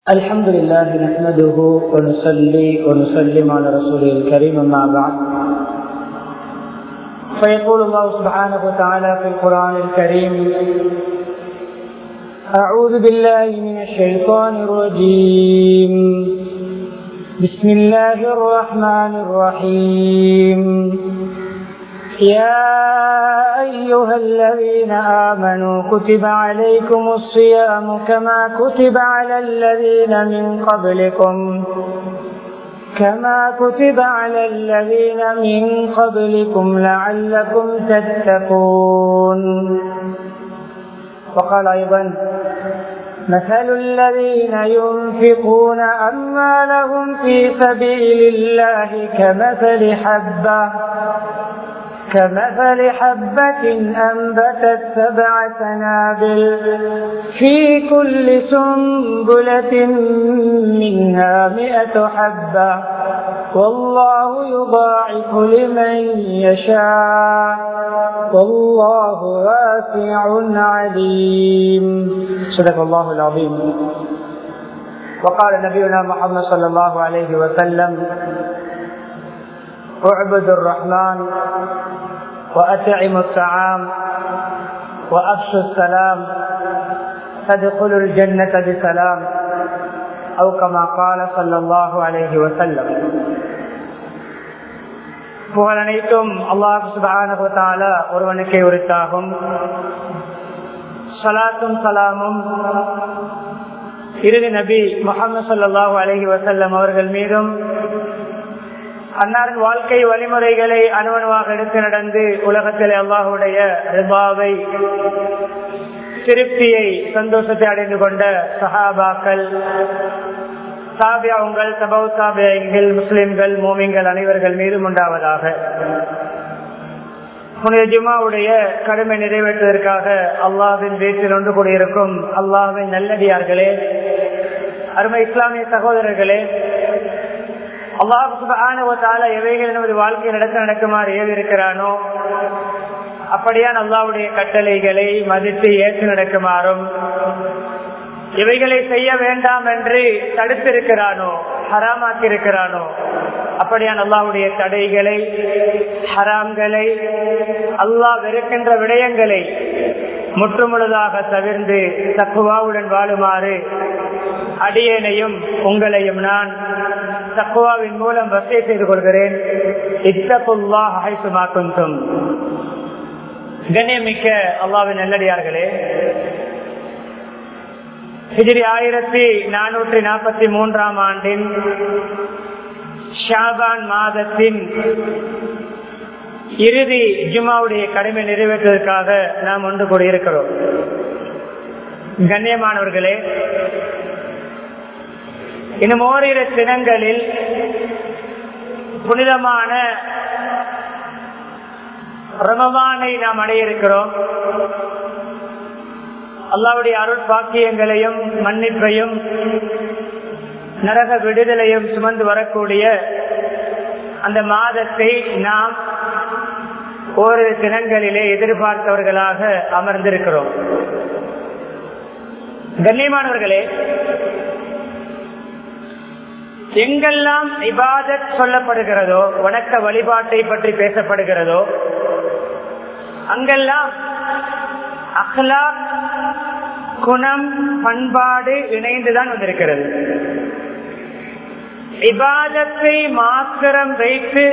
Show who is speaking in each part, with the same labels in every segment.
Speaker 1: الحمد لله نحمده ونصلي ونسلم على رسوله الكريم أما بعد فيقول الله سبحانه وتعالى في القرآن الكريم أعوذ بالله من الشيطان الرجيم بسم الله الرحمن الرحيم يا أيها الذين آمنوا كتب عليكم الصيام كما كتب على الذين من قبلكم كما كتب على الذين من قبلكم لعلكم تتقون وقال أيضا مثل الذين ينفقون أموالهم في سبيل الله كمثل حبة كمثل حبة أنبتت سبع سنابل في كل سنبلة منها مئة حبة والله يضاعف لمن يشاء والله واسع عليم صدق الله العظيم وقال نبينا محمد صلى الله عليه وسلم اعبدوا الرحمن وأطعموا الطعام وأفشوا السلام تدخلوا الجنة بسلام أو كما قال صلى الله عليه وسلم புகழ் அனைத்தும் அல்லாஹ் சுபான ஒருவனுக்கே உரித்தாகும் சலாத்தும் சலாமும் இறுதி நபி முகமது சல்லாஹூ அலஹி வசல்லம் அவர்கள் மீதும் அன்னாரின் வாழ்க்கை வழிமுறைகளை அணுவணுவாக எடுத்து நடந்து உலகத்தில் அல்லாஹுடைய ரிபாவை திருப்தியை சந்தோஷத்தை அடைந்து கொண்ட சஹாபாக்கள் தாபியாவுங்கள் சபவ் தாபியங்கள் முஸ்லிம்கள் மோமிங்கள் அனைவர்கள் மீதும் உண்டாவதாக புனித ஜுமாவுடைய கடமை நிறைவேற்றுவதற்காக அல்லாவின் வீட்டில் ஒன்று கூடியிருக்கும் அல்லாவின் நல்லடியார்களே அருமை இஸ்லாமிய சகோதரர்களே அல்லாஹால எவைகள் நமது வாழ்க்கையில் நடக்க நடக்குமாறு ஏவி இருக்கிறானோ அப்படியான் அல்லாவுடைய கட்டளைகளை மதித்து ஏற்று நடக்குமாறும் இவைகளை செய்ய வேண்டாம் என்று தடுத்திருக்கிறானோ ஹராமாக்கி இருக்கிறானோ அப்படியான் அல்லாவுடைய தடைகளை ஹராம்களை அல்லாஹ் வெறுக்கின்ற விடயங்களை முற்றுமுழுதாக தவிர்ந்து தக்குவாவுடன் வாழுமாறு அடியேனையும் உங்களையும் நான் தக்குவாவின் மூலம் வசதி செய்து கொள்கிறேன் இத்தகுல்லா ஹைசுமாக்கும் கண்ணியமிக்க அல்லாவின் நல்லடியார்களே ஹிஜிரி ஆயிரத்தி நானூற்றி நாற்பத்தி மூன்றாம் ஆண்டின் ஷாபான் மாதத்தின் இறுதி ஜுமாவுடைய கடமை நிறைவேற்றுவதற்காக நாம் ஒன்று கூடியிருக்கிறோம் கண்ணியமானவர்களே இன்னும் ஓரிரு தினங்களில் புனிதமான ரமவானை நாம் அடைய இருக்கிறோம் அல்லாவுடைய அருள் பாக்கியங்களையும் மன்னிப்பையும் நரக விடுதலையும் சுமந்து வரக்கூடிய அந்த மாதத்தை நாம் ஓரிரு தினங்களிலே எதிர்பார்த்தவர்களாக அமர்ந்திருக்கிறோம் கண்ணியமானவர்களே எங்கெல்லாம் இபாதத் சொல்லப்படுகிறதோ வணக்க வழிபாட்டை பற்றி பேசப்படுகிறதோ அங்கெல்லாம் அஹ்லா குணம் பண்பாடு இணைந்துதான் வந்திருக்கிறது இபாதத்தை மாத்திரம் வைத்து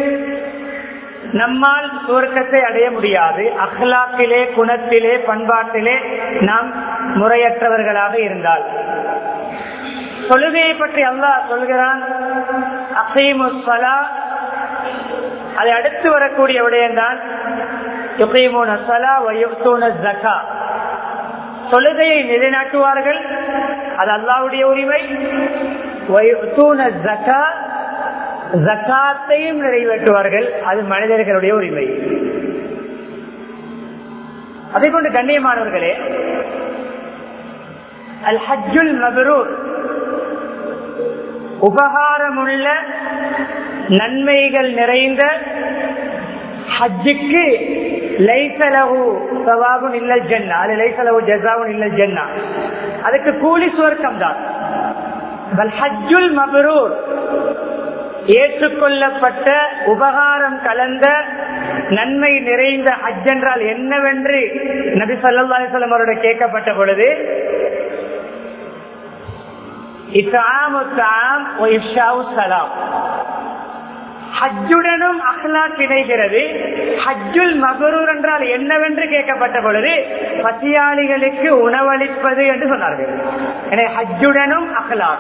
Speaker 1: நம்மால் சுவர்க்கத்தை அடைய முடியாது அஹ்லாக்கிலே குணத்திலே பண்பாட்டிலே நாம் முறையற்றவர்களாக இருந்தால் தொழுகையை பற்றி அல்லாஹ் சொல்கிறான் அதை அடுத்து வரக்கூடிய விடயம்தான் தொழுகையை நிலைநாட்டுவார்கள் அது அல்லாவுடைய உரிமை ஜக்காத்தையும் நிறைவேற்றுவார்கள் அது மனிதர்களுடைய உரிமை அதை கொண்டு கண்ணியமானவர்களே அல் ஹஜ்ஜுல் மபரூர் உபகாரமுள்ள நன்மைகள் நிறைந்த ஹஜ்ஜுக்கு லைசலவு சவாபுன் இல்லல் ஜன்னா அது லைசலவு ஜசாவுன் இல்லல் ஜன்னா அதுக்கு கூலி சுவர்க்கம் தான் ஹஜ்ஜுல் மபரூர் ஏற்றுக்கொள்ளப்பட்ட உபகாரம் கலந்த நன்மை நிறைந்த ஹஜ் என்றால் என்னவென்று நபி சல்லா அலிஸ்லாம் அவருடைய கேட்கப்பட்ட பொழுது சலாம் ஹஜ்ஜுடனும் அஹ்லாக் இணைகிறது ஹஜ்ஜுல் மகரூர் என்றால் என்னவென்று கேட்கப்பட்ட பொழுது பசியாளிகளுக்கு உணவளிப்பது என்று சொன்னார்கள் எனவே ஹஜ்ஜுடனும் அஹ்லாக்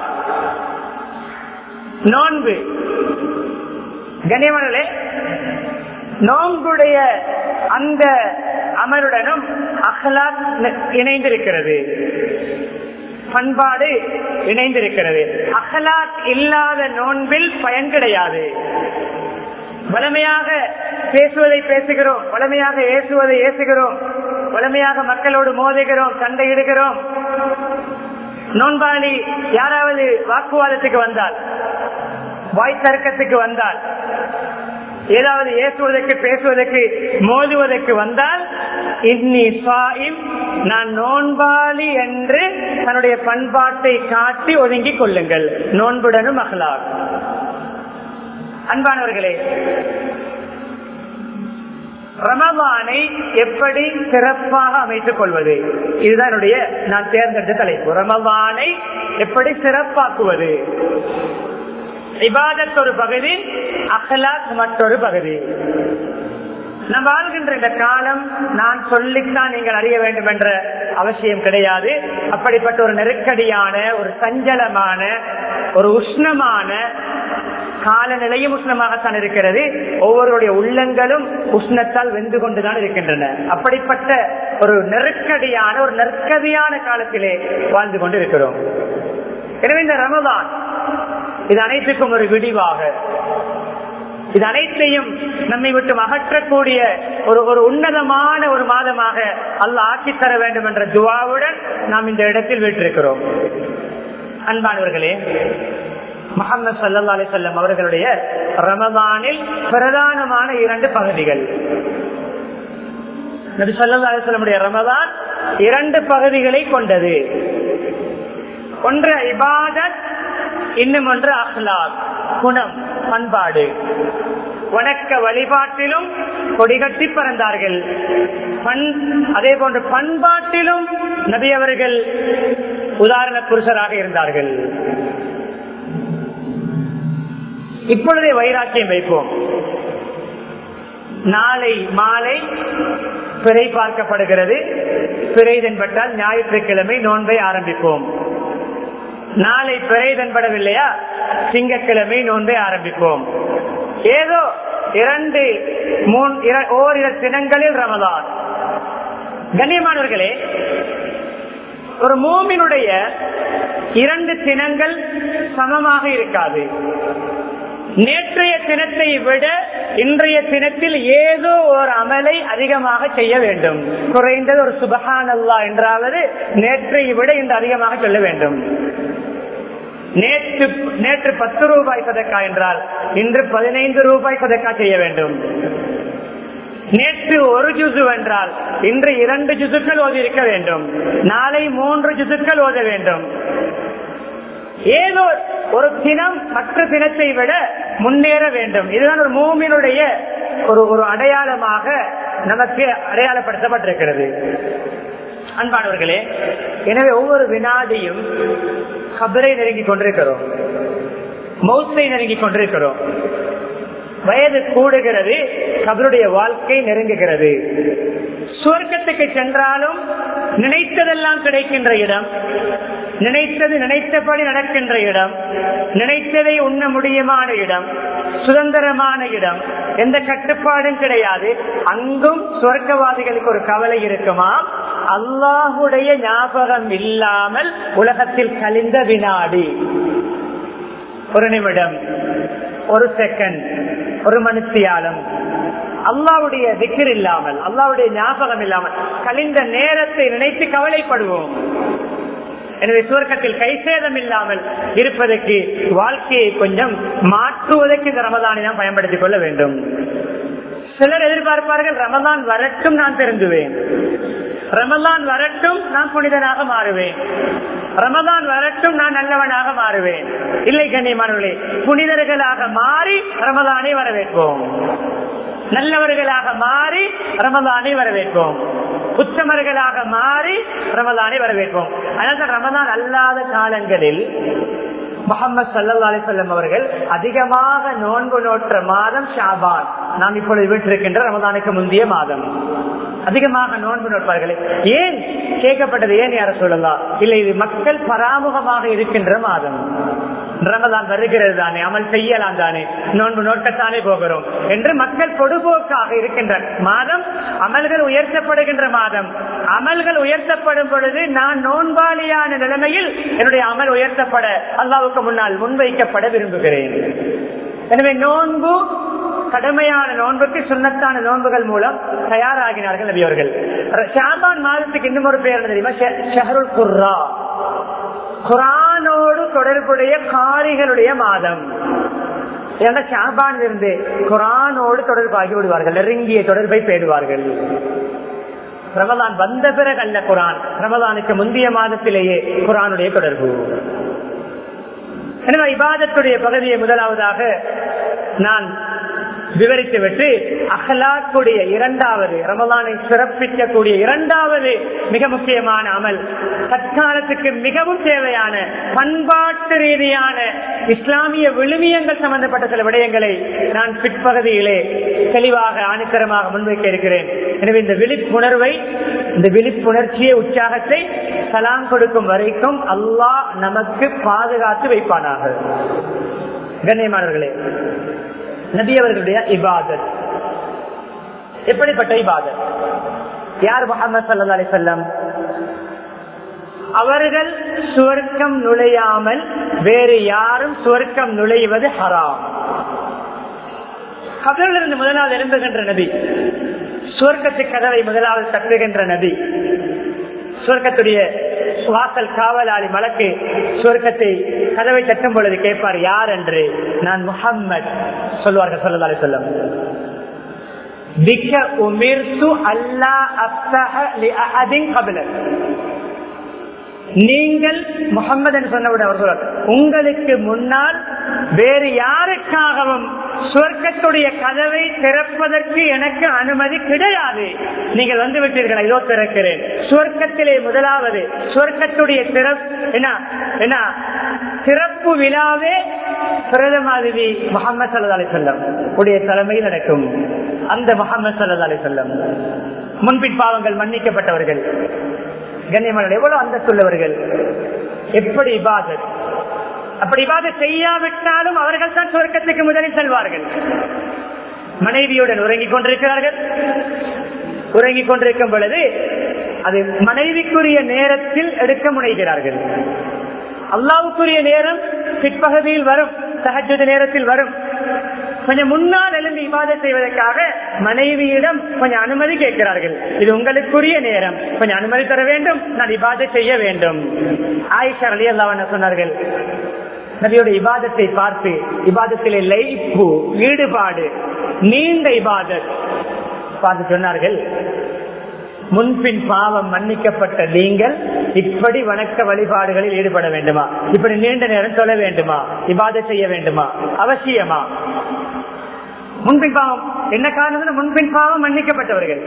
Speaker 1: நோன்பு கண்ணியமானே நோன்புடைய அந்த அமருடனும் அஹ்லாக் இணைந்திருக்கிறது பண்பாடு இணைந்திருக்கிறது அகலாத் இல்லாத நோன்பில் பயன் கிடையாது வளமையாக பேசுவதை பேசுகிறோம் வளமையாக ஏசுவதை ஏசுகிறோம் வளமையாக மக்களோடு மோதுகிறோம் சண்டையிடுகிறோம் நோன்பாளி யாராவது வாக்குவாதத்துக்கு வந்தால் வாய் தர்க்கத்துக்கு வந்தால் ஏதாவது ஏசுவதற்கு பேசுவதற்கு மோதுவதற்கு வந்தால் இன்னி சாயிம் நான் நோன்பாளி என்று தன்னுடைய பண்பாட்டை காட்டி ஒதுங்கிக் கொள்ளுங்கள் நோன்புடனும் மகளார் அன்பானவர்களே ரமவானை எப்படி சிறப்பாக அமைத்துக் கொள்வது இதுதான் என்னுடைய நான் தேர்ந்தெடுத்த தலைப்பு ரமவானை எப்படி சிறப்பாக்குவது இபாதத் ஒரு பகுதி அகலாக் மற்றொரு பகுதி நாம் வாழ்கின்ற இந்த காலம் நான் சொல்லித்தான் நீங்கள் அறிய வேண்டும் என்ற அவசியம் கிடையாது அப்படிப்பட்ட ஒரு நெருக்கடியான ஒரு சஞ்சலமான ஒரு உஷ்ணமான காலநிலையும் உஷ்ணமாகத்தான் இருக்கிறது ஒவ்வொருடைய உள்ளங்களும் உஷ்ணத்தால் வெந்து கொண்டுதான் இருக்கின்றன அப்படிப்பட்ட ஒரு நெருக்கடியான ஒரு நெருக்கடியான காலத்திலே வாழ்ந்து கொண்டு இருக்கிறோம் எனவே இந்த ரமதான் இது அனைத்துக்கும் ஒரு விடிவாக இது அனைத்தையும் நம்மை விட்டு அகற்றக்கூடிய ஒரு ஒரு உன்னதமான ஒரு மாதமாக அல்ல ஆக்கித்தர வேண்டும் என்ற துவாவுடன் நாம் இந்த இடத்தில் விட்டிருக்கிறோம் அன்பானவர்களே முகமது சல்லா அலி சொல்லம் அவர்களுடைய ரமதானில் பிரதானமான இரண்டு பகுதிகள் நபி சல்லா அலிஸ்லமுடைய ரமதான் இரண்டு பகுதிகளை கொண்டது ஒன்று இபாதத் இன்னும் ஒன்று அஹ்லாக் குணம் பண்பாடு வணக்க வழிபாட்டிலும் கொடிகட்டி பறந்தார்கள் பண் அதே போன்று பண்பாட்டிலும் நபி அவர்கள் உதாரண புருஷராக இருந்தார்கள் இப்பொழுதே வைராக்கியம் வைப்போம் நாளை மாலை பிறை பார்க்கப்படுகிறது பிறை தென்பட்டால் ஞாயிற்றுக்கிழமை நோன்பை ஆரம்பிப்போம் நாளை பிறை தென்படவில்லையா திங்கக்கிழமை நோன்பை ஆரம்பிப்போம் ஏதோ இரண்டு ஓரிரு தினங்களில் ரமதான் கண்ணியமானவர்களே ஒரு மூமினுடைய இரண்டு தினங்கள் சமமாக இருக்காது நேற்றைய தினத்தை விட இன்றைய தினத்தில் ஏதோ ஒரு அமலை அதிகமாக செய்ய வேண்டும் குறைந்தது ஒரு சுபஹான் அல்லா என்றாவது நேற்றை விட இன்று அதிகமாக சொல்ல வேண்டும் நேற்று நேற்று பத்து ரூபாய் சதக்கா என்றால் இன்று பதினைந்து ரூபாய் சதக்கா செய்ய வேண்டும் நேற்று ஒரு ஜுசு என்றால் இன்று இரண்டு ஜுசுக்கள் ஓதி இருக்க வேண்டும் நாளை மூன்று ஜுசுக்கள் ஓத வேண்டும் ஏதோ ஒரு தினம் மற்ற தினத்தை விட முன்னேற வேண்டும் இதுதான் ஒரு மூமினுடைய ஒரு ஒரு அடையாளமாக நமக்கு அடையாளப்படுத்தப்பட்டிருக்கிறது அன்பானவர்களே எனவே ஒவ்வொரு வினாடியும் கபரை நெருங்கி கொண்டிருக்கிறோம் மௌத்தை நெருங்கி கொண்டிருக்கிறோம் வயது கூடுகிறது கபருடைய வாழ்க்கை நெருங்குகிறது சுவர்க்கத்துக்கு சென்றாலும் நினைத்ததெல்லாம் கிடைக்கின்ற இடம் நினைத்தது நினைத்தபடி நடக்கின்ற இடம் நினைத்ததை உண்ண முடியுமான இடம் சுதந்திரமான இடம் எந்த கட்டுப்பாடும் கிடையாது அங்கும் சொர்க்கவாதிகளுக்கு ஒரு கவலை இருக்குமா அல்லாஹுடைய ஞாபகம் இல்லாமல் உலகத்தில் கலிந்த வினாடி ஒரு நிமிடம் ஒரு செகண்ட் ஒரு மனுஷியாலம் அல்லாவுடைய திக்கர் இல்லாமல் அல்லாவுடைய ஞாபகம் இல்லாமல் கலிந்த நேரத்தை நினைத்து கவலைப்படுவோம் எனவே சுவர்க்கத்தில் கைசேதம் இல்லாமல் இருப்பதற்கு வாழ்க்கையை கொஞ்சம் மாற்றுவதற்கு இந்த ரமதானை நாம் பயன்படுத்திக் கொள்ள வேண்டும் சிலர் எதிர்பார்ப்பார்கள் ரமதான் வரட்டும் நான் திருந்துவேன் ரமலான் வரட்டும் நான் புனிதனாக மாறுவேன் ரமலான் வரட்டும் நான் நல்லவனாக மாறுவேன் இல்லை கண்ணியமானவர்களே புனிதர்களாக மாறி ரமலானை வரவேற்போம் நல்லவர்களாக மாறி ரமலானை வரவேற்போம் உத்தமர்களாக மாறி ரமலானை வரவேற்போம் அதனால் ரமலான் அல்லாத காலங்களில் முகமது சல்லா அலிசல்லம் அவர்கள் அதிகமாக நோன்பு நோற்ற மாதம் ஷாபான் நாம் இப்பொழுது வீட்டிருக்கின்ற ரமதானுக்கு முந்தைய மாதம் அதிகமாக நோன்பு நோட்பார்கள் ஏன் கேட்கப்பட்டது ஏன் யார சொல்லலாம் இல்லை இது மக்கள் பராமுகமாக இருக்கின்ற மாதம் ரமதான் வருகிறது தானே அமல் செய்யலாம் தானே நோன்பு நோக்கத்தானே போகிறோம் என்று மக்கள் பொதுபோக்காக இருக்கின்ற மாதம் அமல்கள் உயர்த்தப்படுகின்ற மாதம் அமல்கள் உயர்த்தப்படும் பொழுது நான் நோன்பாளியான நிலைமையில் என்னுடைய அமல் உயர்த்தப்பட அல்லாவுக்கு முன்னால் முன்வைக்கப்பட விரும்புகிறேன் எனவே நோன்பு கடுமையான நோன்புக்கு சுண்ணத்தான நோன்புகள் மூலம் தயாராகினார்கள் நபி அவர்கள் ஷாபான் மாதத்துக்கு இன்னும் ஒரு பேர் தெரியுமா ஷஹருல் குர்ரா குரானோடு தொடர்புடைய காரிகளுடைய மாதம் ஷாபான் இருந்து குரானோடு தொடர்பாகி விடுவார்கள் நெருங்கிய தொடர்பை பேடுவார்கள் ரமதான் வந்த பிறகு அல்ல குரான் ரமதானுக்கு முந்தைய மாதத்திலேயே குரானுடைய தொடர்பு எனவே இபாதத்துடைய பகுதியை முதலாவதாக நான் விவரித்து விட்டு அகலாக்குடைய இரண்டாவது ரமலானை சிறப்பிக்கக்கூடிய இரண்டாவது மிக முக்கியமான அமல் தற்காலத்துக்கு மிகவும் தேவையான பண்பாட்டு ரீதியான இஸ்லாமிய விழுமியங்கள் சம்பந்தப்பட்ட சில விடயங்களை நான் பிற்பகுதியிலே தெளிவாக ஆணித்தரமாக முன்வைக்க இருக்கிறேன் எனவே இந்த விழிப்புணர்வை இந்த விழிப்புணர்ச்சியை உற்சாகத்தை சலாம் கொடுக்கும் வரைக்கும் அல்லாஹ் நமக்கு பாதுகாத்து வைப்பானாக கண்ணியமானவர்களே நபி அவர்களுடைய இபாதத் எப்படிப்பட்ட இபாதத் யார் முகமது சல்லா அலி சொல்லம் அவர்கள் சுவர்க்கம் நுழையாமல் வேறு யாரும் சுவர்க்கம் நுழைவது ஹராம் கபலிருந்து முதலாவது எழும்புகின்ற நபி சுவர்க்கத்து கதவை முதலாவது தட்டுகின்ற நபி சுவர்க்கத்துடைய வாசல் காவலாளி மலக்கு சுவர்க்கத்தை கதவை தட்டும் பொழுது கேட்பார் யார் என்று நான் முகம்மது சொல்வார்கள் சொல்லலாலே சொல்லும் நீங்கள் முகமது என்று சொன்னவுடன் அவர் சொல்றார் உங்களுக்கு முன்னால் வேறு யாருக்காகவும் சுவர்க்கத்துடைய கதவை திறப்பதற்கு எனக்கு அனுமதி கிடையாது நீங்கள் வந்து விட்டீர்கள் இதோ திறக்கிறேன் சுவர்க்கத்திலே முதலாவது சுவர்க்கத்துடைய என்ன என்ன சிறப்பு விழாவே பிரதமாதிவி முகமது சல்லா அலி சொல்லம் உடைய தலைமையில் நடக்கும் அந்த முகமது சல்லா அலி சொல்லம் முன்பின் பாவங்கள் மன்னிக்கப்பட்டவர்கள் கண்ணியமான எவ்வளவு அந்த சொல்லவர்கள் எப்படி இபாதத் அப்படி இபாதத் செய்யாவிட்டாலும் அவர்கள் தான் சுவர்க்கத்துக்கு முதலில் செல்வார்கள் மனைவியுடன் உறங்கிக் கொண்டிருக்கிறார்கள் உறங்கிக் கொண்டிருக்கும் பொழுது அது மனைவிக்குரிய நேரத்தில் எடுக்க முனைகிறார்கள் அல்லாவுக்குரிய நேரம் பிற்பகுதியில் வரும் சகஜத நேரத்தில் வரும் கொஞ்சம் முன்னால் எழுந்து இபாதை செய்வதற்காக மனைவியிடம் கொஞ்சம் அனுமதி கேட்கிறார்கள் இது உங்களுக்குரிய நேரம் கொஞ்சம் அனுமதி தர வேண்டும் நான் இபாதை செய்ய வேண்டும் ஆயிஷா அலி அல்லா சொன்னார்கள் நபியோட இபாதத்தை பார்த்து இபாதத்திலே லைப்பு ஈடுபாடு நீண்ட இபாதத் பார்த்து சொன்னார்கள் முன்பின் பாவம் மன்னிக்கப்பட்ட நீங்கள் இப்படி வணக்க வழிபாடுகளில் ஈடுபட வேண்டுமா இப்படி நீண்ட நேரம் சொல்ல வேண்டுமா இபாதை செய்ய வேண்டுமா அவசியமா முன்பின் பாவம் என்ன காரணம் முன்பின் பாவம் மன்னிக்கப்பட்டவர்கள்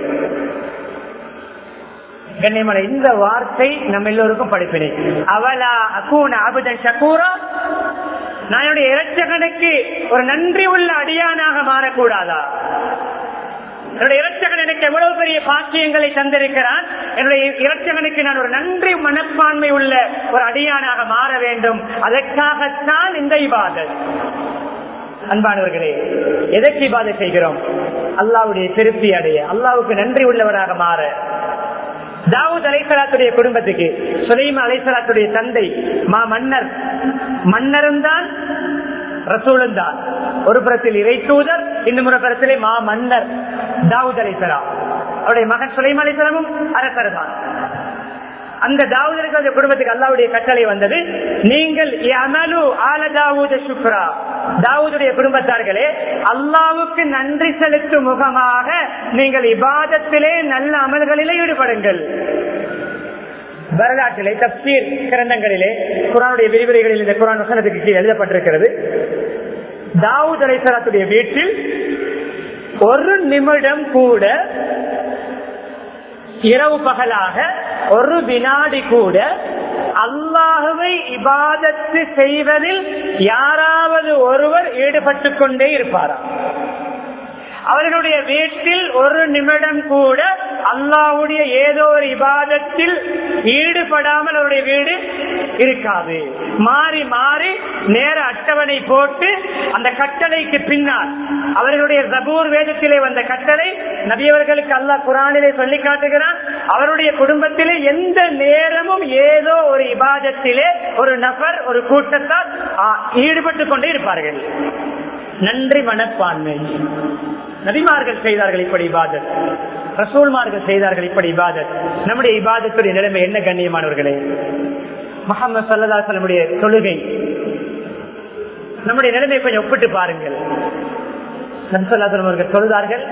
Speaker 1: கண்ணியமான இந்த வார்த்தை நம்ம எல்லோருக்கும் படிப்பினை அவலா அகூன அபுதன் சக்கூரா நான் என்னுடைய இரட்சகனுக்கு ஒரு நன்றி உள்ள அடியானாக மாறக்கூடாதா என்னுடைய இரட்சகன் எனக்கு எவ்வளவு பெரிய பாக்கியங்களை தந்திருக்கிறான் என்னுடைய இரட்சகனுக்கு நான் ஒரு நன்றி மனப்பான்மை உள்ள ஒரு அடியானாக மாற வேண்டும் அதற்காகத்தான் இந்த இபாதத் அன்பானவர்களே எதற்கு இபாதை செய்கிறோம் அல்லாவுடைய திருப்தி அடைய அல்லாவுக்கு நன்றி உள்ளவராக மாற தாவூத் அலைசலாத்துடைய குடும்பத்துக்கு சுலைமா அலைசலாத்துடைய தந்தை மா மன்னர் மன்னரும் தான் ரசூலும் தான் ஒரு புறத்தில் இறை தூதர் இன்னும் ஒரு புறத்திலே மா மன்னர் தாவூத் அலைசலாம் அவருடைய மகன் சுலைமா அலைசலமும் அரசர் தான் அந்த தாவூதருக்கு அந்த குடும்பத்துக்கு அல்லாவுடைய கட்டளை வந்தது நீங்கள் அமலு ஆல தாவூத சுக்ரா தாவூதுடைய குடும்பத்தார்களே அல்லாவுக்கு நன்றி செலுத்தும் முகமாக நீங்கள் இபாதத்திலே நல்ல அமல்களிலே ஈடுபடுங்கள் வரலாற்றிலே தப்சீர் கிரந்தங்களிலே குரானுடைய விரிவுரைகளில் இந்த குரான் வசனத்துக்கு கீழ் எழுதப்பட்டிருக்கிறது தாவூத் அலைசலாத்துடைய வீட்டில் ஒரு நிமிடம் கூட இரவு பகலாக ஒரு வினாடி கூட அல்லாஹுவை இபாதத்து செய்வதில் யாராவது ஒருவர் ஈடுபட்டு கொண்டே இருப்பாராம் அவர்களுடைய வீட்டில் ஒரு நிமிடம் கூட அல்லாவுடைய ஏதோ ஒரு இபாதத்தில் ஈடுபடாமல் அவருடைய வீடு இருக்காது மாறி மாறி நேர அட்டவணை போட்டு அந்த கட்டளைக்கு பின்னால் அவர்களுடைய ஜபூர் வேதத்திலே வந்த கட்டளை நபியவர்களுக்கு அல்லாஹ் குரானிலே சொல்லி காட்டுகிறான் அவருடைய குடும்பத்திலே எந்த நேரமும் ஏதோ ஒரு இபாதத்திலே ஒரு நபர் ஒரு கூட்டத்தால் ஈடுபட்டு கொண்டே இருப்பார்கள் நன்றி மனப்பான்மை நபிமார்கள் செய்தார்கள் இப்படி இபாதத் ரசூல்மார்கள் செய்தார்கள் இப்படி இபாதத் நம்முடைய இபாதத்துடைய நிலைமை என்ன கண்ணியமானவர்களே முகமது சல்லதாசனுடைய தொழுகை நம்முடைய நிலைமை கொஞ்சம் ஒப்பிட்டு பாருங்கள் நம்சல்லாசனம் அவர்கள் தொழுதார்கள்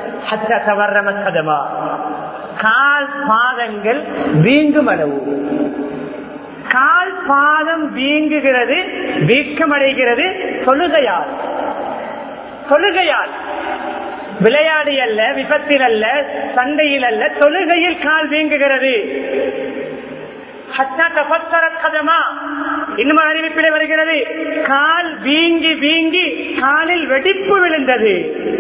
Speaker 1: கதமா கால் பாதங்கள் வீங்கும் அளவு கால் பாதம் வீங்குகிறது வீக்கமடைகிறது தொழுகையால் தொழுகையால் விளையாடி அல்ல விபத்தில் அல்ல சண்டையில் அல்ல தொழுகையில் கால் வீங்குகிறது இன்னும் அறிவிப்பிலே வருகிறது கால் வீங்கி வீங்கி காலில் வெடிப்பு விழுந்தது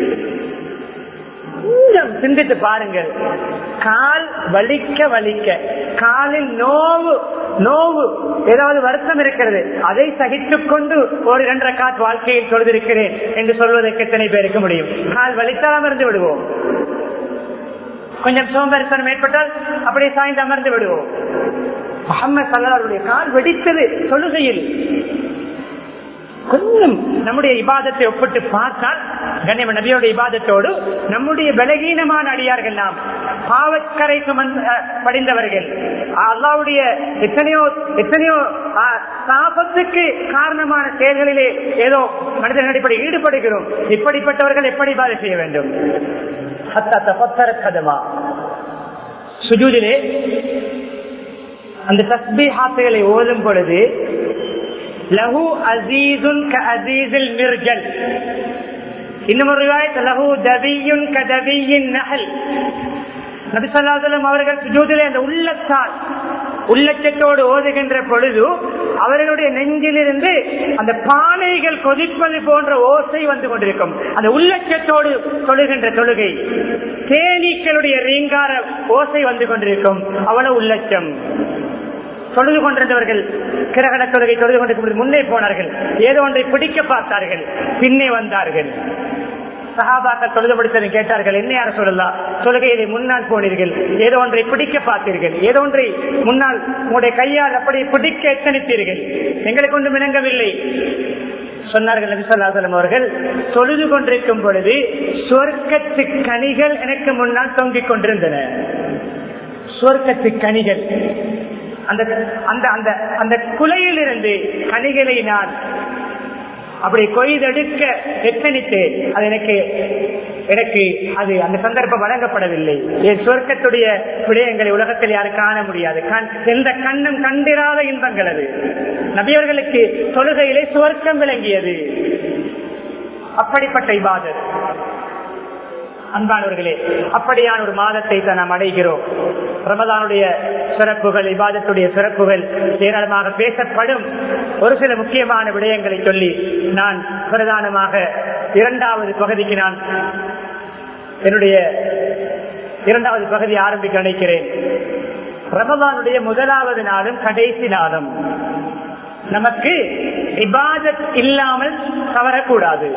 Speaker 1: கொஞ்சம் சிந்தித்து பாருங்கள் கால் வலிக்க வலிக்க காலில் நோவு நோவு ஏதாவது வருத்தம் இருக்கிறது அதை சகித்துக் கொண்டு ஒரு இரண்டரை காத் வாழ்க்கையில் தொழுதிருக்கிறேன் என்று சொல்வதற்கு எத்தனை பேருக்கு முடியும் கால் வலித்தால் அமர்ந்து விடுவோம் கொஞ்சம் சோம்பரிசனம் ஏற்பட்டால் அப்படியே சாய்ந்து அமர்ந்து விடுவோம் முகமது சல்லாருடைய கால் வெடித்தது தொழுகையில் கொஞ்சம் நம்முடைய இபாதத்தை ஒப்பிட்டு பார்த்தால் கண்ணியம நபியோட இபாதத்தோடு நம்முடைய பலகீனமான அடியார்கள் நாம் பாவக்கரை சுமந்த படிந்தவர்கள் அல்லாவுடைய எத்தனையோ எத்தனையோ சாபத்துக்கு காரணமான செயல்களிலே ஏதோ மனிதர்கள் இப்படி ஈடுபடுகிறோம் இப்படிப்பட்டவர்கள் எப்படி பாதை செய்ய வேண்டும் கதமா சுஜூதிலே அந்த தஸ்பி ஹாத்துகளை ஓதும் பொழுது லஹு அசீதுன் க அசீசில் மிர்ஜல் இன்னும் ஒரு லஹு தபியுன் க தபியின் நகல் நபிசல்லாதலம் அவர்கள் சுஜூதிலே அந்த உள்ளத்தால் உள்ளச்சத்தோடு ஓதுகின்ற பொழுது அவர்களுடைய நெஞ்சிலிருந்து அந்த பானைகள் கொதிப்பது போன்ற ஓசை வந்து கொண்டிருக்கும் அந்த உள்ளச்சத்தோடு தொழுகின்ற தொழுகை தேனீக்களுடைய ரீங்கார ஓசை வந்து கொண்டிருக்கும் அவ்வளவு உள்ளச்சம் தொழுது கொண்டிருந்தவர்கள் கிரகண தொழுகை தொழுது கொண்டிருக்கும் முன்னே போனார்கள் ஏதோ ஒன்றை பிடிக்க பார்த்தார்கள் பின்னே வந்தார்கள் சகாபாக்கள் தொழுது படித்ததை கேட்டார்கள் என்ன யார சொல்லலாம் தொழுகையை முன்னால் போனீர்கள் ஏதோ ஒன்றை பிடிக்க பார்த்தீர்கள் ஏதோ ஒன்றை முன்னால் உங்களுடைய கையால் அப்படி பிடிக்க எத்தனித்தீர்கள் எங்களுக்கு ஒன்றும் இணங்கவில்லை சொன்னார்கள் நபிசல்லாசலம் அவர்கள் தொழுது கொண்டிருக்கும் பொழுது சொர்க்கத்து கனிகள் எனக்கு முன்னால் தொங்கிக் கொண்டிருந்தன சொர்க்கத்து கனிகள் அந்த அந்த அந்த அந்த குலையிலிருந்து கனிகளை நான் அப்படி கொய்தெடுக்க எத்தனித்து அது எனக்கு எனக்கு அது அந்த சந்தர்ப்பம் வழங்கப்படவில்லை என் சொர்க்கத்துடைய விடயங்களை உலகத்தில் யாரும் காண முடியாது எந்த கண்ணும் கண்டிராத இன்பங்கள் அது நபியவர்களுக்கு தொழுகையிலே சுவர்க்கம் விளங்கியது அப்படிப்பட்ட இபாதர் அன்பானவர்களே அப்படியான ஒரு மாதத்தை தான் நாம் அடைகிறோம் ரமதானுடைய சிறப்புகள் இபாதத்துடைய சிறப்புகள் ஏராளமாக பேசப்படும் ஒரு சில முக்கியமான விடயங்களை சொல்லி நான் பிரதானமாக இரண்டாவது பகுதிக்கு நான் என்னுடைய இரண்டாவது பகுதி ஆரம்பிக்க நினைக்கிறேன் ரமதானுடைய முதலாவது நாளும் கடைசி நாளும் நமக்கு இபாதத் இல்லாமல் தவறக்கூடாது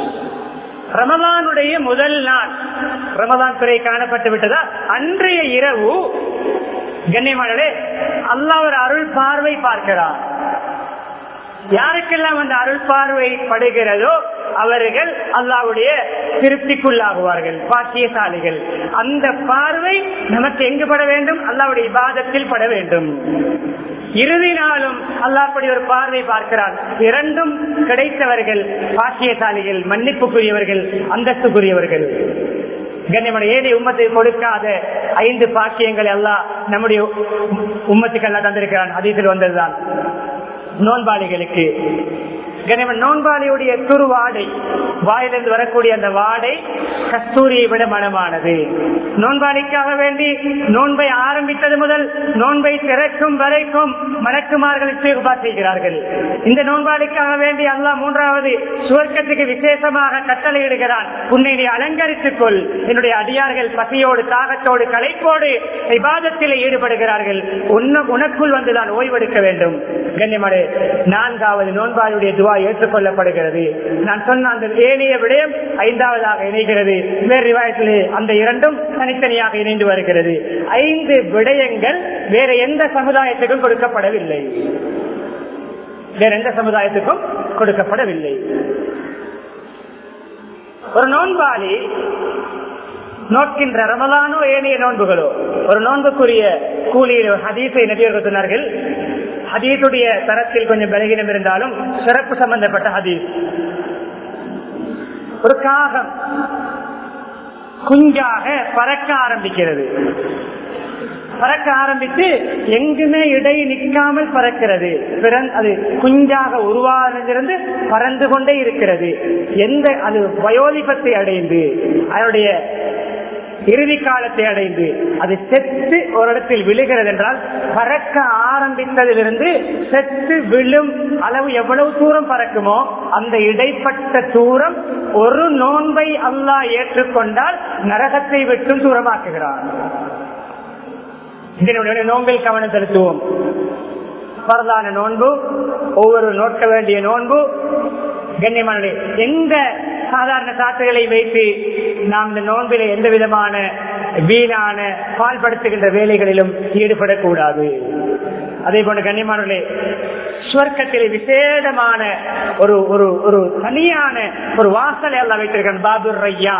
Speaker 1: ரமதானுடைய முதல் நாள் ரமதான் துறை காணப்பட்டு விட்டதா அன்றைய இரவு கண்ணியமானே அல்லா ஒரு அருள் பார்வை பார்க்கிறார் யாருக்கெல்லாம் அந்த அருள் பார்வை படுகிறதோ அவர்கள் அல்லாவுடைய திருப்திக்குள்ளாகுவார்கள் பாக்கியசாலிகள் அந்த பார்வை நமக்கு எங்கு பட வேண்டும் அல்லாவுடைய விவாதத்தில் பட வேண்டும் இறுதி நாளும் அல்லாஹ் அப்படி ஒரு பார்வை பார்க்கிறான் இரண்டும் கிடைத்தவர்கள் பாக்கியசாலிகள் மன்னிப்புக்குரியவர்கள் அந்தஸ்துக்குரியவர்கள் கண்ணியமான ஏழை உம்மத்தை கொடுக்காத ஐந்து பாக்கியங்கள் எல்லாம் நம்முடைய உம்மத்துக்கு எல்லாம் தந்திருக்கிறான் அதில் வந்ததுதான் நோன்பாளிகளுக்கு கனிமன் நோன்பாளியுடைய துருவாடை வாயிலிருந்து வரக்கூடிய அந்த வாடை கஸ்தூரியை விட மனமானது நோன்பாளிக்காக வேண்டி நோன்பை ஆரம்பித்தது முதல் நோன்பை திறக்கும் வரைக்கும் மலக்குமார்கள் செய்கிறார்கள் இந்த நோன்பாளிக்காக வேண்டி அல்லாஹ் மூன்றாவது சுவர்க்கத்துக்கு விசேஷமாக கட்டளையிடுகிறான் உன்னை நீ அலங்கரித்துக் கொள் என்னுடைய அடியார்கள் பசியோடு தாகத்தோடு களைப்போடு விவாதத்தில் ஈடுபடுகிறார்கள் உனக்குள் வந்துதான் ஓய்வெடுக்க வேண்டும் கண்ணியமடே நான்காவது நோன்பாளியுடைய துவா ஏற்றுக்கொள்ளப்படுகிறது நான் சொன்ன அந்த ஏனைய விடயம் ஐந்தாவதாக இணைகிறது வேறு ரிவாயத்திலே அந்த இரண்டும் தனித்தனியாக இணைந்து வருகிறது ஐந்து விடயங்கள் வேற எந்த சமுதாயத்துக்கும் கொடுக்கப்படவில்லை வேற எந்த சமுதாயத்துக்கும் கொடுக்கப்படவில்லை ஒரு நோன்பாளி நோக்கின்ற ரமலானோ ஏனைய நோன்புகளோ ஒரு நோன்புக்குரிய கூலியில் ஹதீஸை நபியர்கள் சொன்னார்கள் ஹதீஸுடைய தரத்தில் கொஞ்சம் பலகீனம் இருந்தாலும் சிறப்பு சம்பந்தப்பட்ட ஹதீஸ் ஒரு காகம் குஞ்சாக பறக்க ஆரம்பிக்கிறது பறக்க ஆரம்பித்து எங்குமே இடை நிற்காமல் பறக்கிறது அது குஞ்சாக உருவானதிலிருந்து பறந்து கொண்டே இருக்கிறது எந்த அது வயோதிபத்தை அடைந்து அதனுடைய இறுதி காலத்தை அடைந்து அது செத்து ஒரு இடத்தில் விழுகிறது என்றால் பறக்க ஆரம்பித்ததிலிருந்து செத்து விழும் அளவு எவ்வளவு தூரம் பறக்குமோ அந்த இடைப்பட்ட தூரம் ஒரு நோன்பை அல்லாஹ் ஏற்றுக்கொண்டால் நரகத்தை விட்டும் தூரமாக்குகிறார் இதனுடைய நோன்பில் கவனம் செலுத்துவோம் பரதான நோன்பு ஒவ்வொரு நோக்க வேண்டிய நோன்பு கண்ணியமான எந்த சாதாரண சாட்டுகளை வைத்து நாம் இந்த நோன்பிலே எந்த விதமான வீணான பால்படுத்துகின்ற வேலைகளிலும் ஈடுபடக்கூடாது அதே போன்ற கண்ணியமானவர்களே சுவர்க்கத்திலே விசேடமான ஒரு ஒரு ஒரு தனியான ஒரு வாசலை எல்லாம் வைத்திருக்கான் பாபுர் ரையா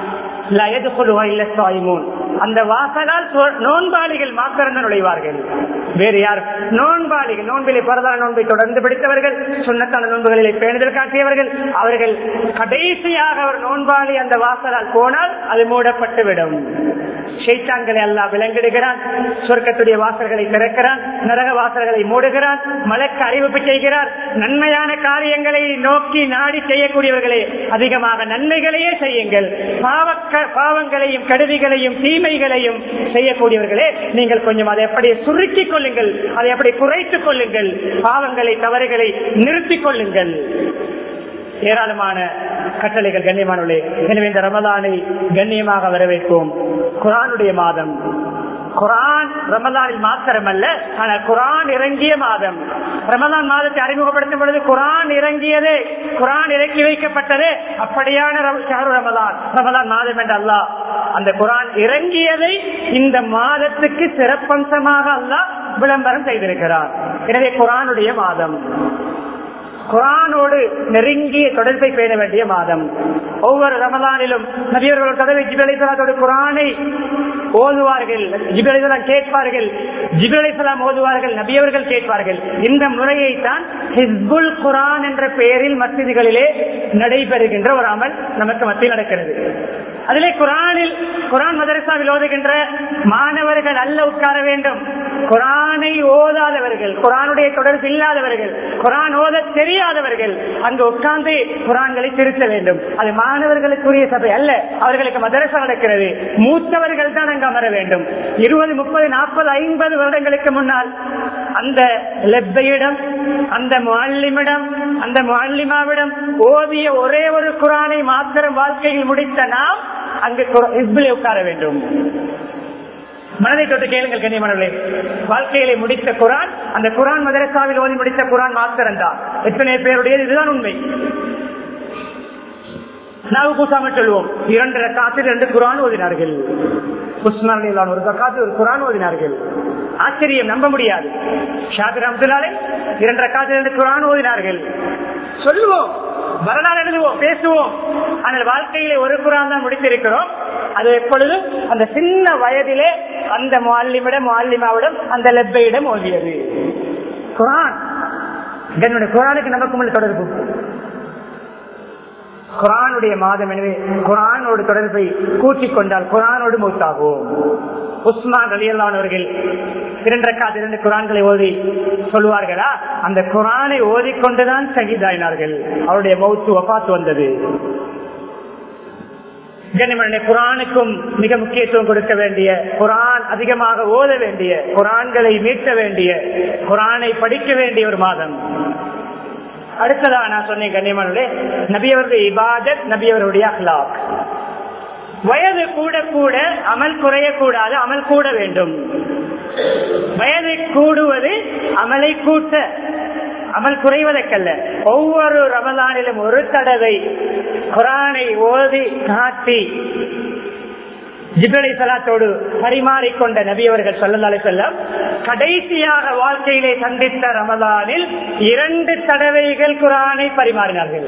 Speaker 1: அந்த வாசலால் நோன்பாளிகள் மாத்திரம் நுழைவார்கள் வேறு யார் நோன்பாளிகள் நோன்பிலே பரதான நோன்பை தொடர்ந்து படித்தவர்கள் சுண்ணத்தான நோன்புகளிலே பேணுதல் காட்டியவர்கள் அவர்கள் கடைசியாக ஒரு நோன்பாளி அந்த வாசலால் போனால் அது மூடப்பட்டுவிடும் ஷைத்தான்களை அல்லா விலங்கிடுகிறான் சொர்க்கத்துடைய வாசல்களை திறக்கிறான் நரக வாசல்களை மூடுகிறான் மலக்கு அறிவிப்பு செய்கிறார் நன்மையான காரியங்களை நோக்கி நாடி செய்யக்கூடியவர்களே அதிகமாக நன்மைகளையே செய்யுங்கள் பாவக்க பாவங்களையும் கருவிகளையும் தீமைகளையும் செய்யக்கூடியவர்களே நீங்கள் கொஞ்சம் அதை எப்படி சுருக்கிக் கொள்ளுங்கள் அதை எப்படி குறைத்துக் கொள்ளுங்கள் பாவங்களை தவறுகளை நிறுத்திக் கொள்ளுங்கள் ஏராளமான கட்டளைகள் கண்ணியமானவர்களே எனவே இந்த ரமதானை கண்ணியமாக வரவேற்போம் குரானுடைய மாதம் குரான் ரமதானில் மாத்திரமல்ல ஆனால் குரான் இறங்கிய மாதம் ரமதான் மாதத்தை அறிமுகப்படுத்தும் பொழுது குரான் இறங்கியதே குரான் இறக்கி வைக்கப்பட்டதே அப்படியான ரமதான் ரமதான் மாதம் என்று அல்லாஹ் அந்த குரான் இறங்கியதை இந்த மாதத்துக்கு சிறப்பம்சமாக அல்லாஹ் விளம்பரம் செய்திருக்கிறார் எனவே குரானுடைய மாதம் குரானோடு நெருங்கிய தொடர்பை பேண வேண்டிய மாதம் ஒவ்வொரு ரமதானிலும் நபியர்கள் கதவை ஜிபலிசலாத்தோடு குரானை ஓதுவார்கள் ஜிபலிசலாம் கேட்பார்கள் ஜிபலிசலாம் ஓதுவார்கள் நபியவர்கள் கேட்பார்கள் இந்த முறையை தான் ஹிஸ்புல் குரான் என்ற பெயரில் மசிதிகளிலே நடைபெறுகின்ற ஒரு அமல் நமக்கு மத்தியில் நடக்கிறது அதிலே குரானில் குரான் மதரசாவில் ஓதுகின்ற மாணவர்கள் அல்ல உட்கார வேண்டும் குரானை ஓதாதவர்கள் குரானுடைய தொடர்பு இல்லாதவர்கள் குரான் ஓத தெரியாதவர்கள் அங்கு உட்கார்ந்து குரான்களை திருத்த வேண்டும் அது மாணவர்களுக்குரிய சபை அல்ல அவர்களுக்கு மதரசா நடக்கிறது மூத்தவர்கள் தான் அங்கு அமர வேண்டும் இருபது முப்பது நாற்பது ஐம்பது வருடங்களுக்கு முன்னால் அந்த லெப்பையிடம் அந்த முல்லிமிடம் அந்த முல்லிமாவிடம் ஓதிய ஒரே ஒரு குரானை மாத்திரம் வாழ்க்கையில் முடித்த நாம் அங்கு இஸ்பிலே உட்கார வேண்டும் மனதை தொட்டு கேளுங்கள் கண்ணியமானவர்களே வாழ்க்கையிலே முடித்த குரான் அந்த குரான் மதரசாவில் ஓதி முடித்த குரான் மாத்திரம் தான் எத்தனை பேருடைய இதுதான் உண்மை நாவு கூசாமல் சொல்லுவோம் இரண்டு காத்தில் இரண்டு குரான் ஓதினார்கள் உஸ்மான் ஒரு காத்தில் ஒரு குரான் ஓதினார்கள் ஆச்சரியம் நம்ப முடியாது ஷாபிர் அப்துல்லாலே இரண்டரை காலத்தில் குரான் ஓதினார்கள் சொல்லுவோம் வரலாறு எழுதுவோம் பேசுவோம் ஆனால் வாழ்க்கையிலே ஒரு குரான் தான் முடித்திருக்கிறோம் அது எப்பொழுதும் அந்த சின்ன வயதிலே அந்த மாலிமிடம் மாலிமாவிடம் அந்த லெப்பையிடம் ஓதியது குரான் என்னுடைய குரானுக்கு நமக்கு முன்ன தொடர்பு குரானுடைய மாதம் எனவே குரானோடு தொடர்பை கூட்டிக் கொண்டால் குரானோடு மூத்தாகும் உஸ்மான் அலியல்லான் அவர்கள் இரண்டரைக்காத இரண்டு குரான்களை ஓதி சொல்லுவார்களா அந்த குரானை ஓதிக்கொண்டுதான் சகிதாயினார்கள் அவருடைய மௌத்து வபாத்து வந்தது கனிமனை குரானுக்கும் மிக முக்கியத்துவம் கொடுக்க வேண்டிய குரான் அதிகமாக ஓத வேண்டிய குரான்களை மீட்க வேண்டிய குரானை படிக்க வேண்டிய ஒரு மாதம் அடுத்ததாக நான் சொன்னேன் கண்ணியமானே நபியவருடைய இபாதத் நபியவருடைய அஹ்லாக் வயது கூட கூட அமல் குறையக்கூடாது அமல் கூட வேண்டும் வயது கூடுவது அமலை கூட்ட அமல் குறைவதற்கல்ல ஒவ்வொரு ரமலானிலும் ஒரு தடவை குரானை ஓதி காட்டி ஜிபலை சலாத்தோடு பரிமாறிக்கொண்ட நபியவர்கள் சொல்லலாலே செல்லம் கடைசியாக வாழ்க்கையிலே சந்தித்த ரமலானில் இரண்டு தடவைகள் குரானை பரிமாறினார்கள்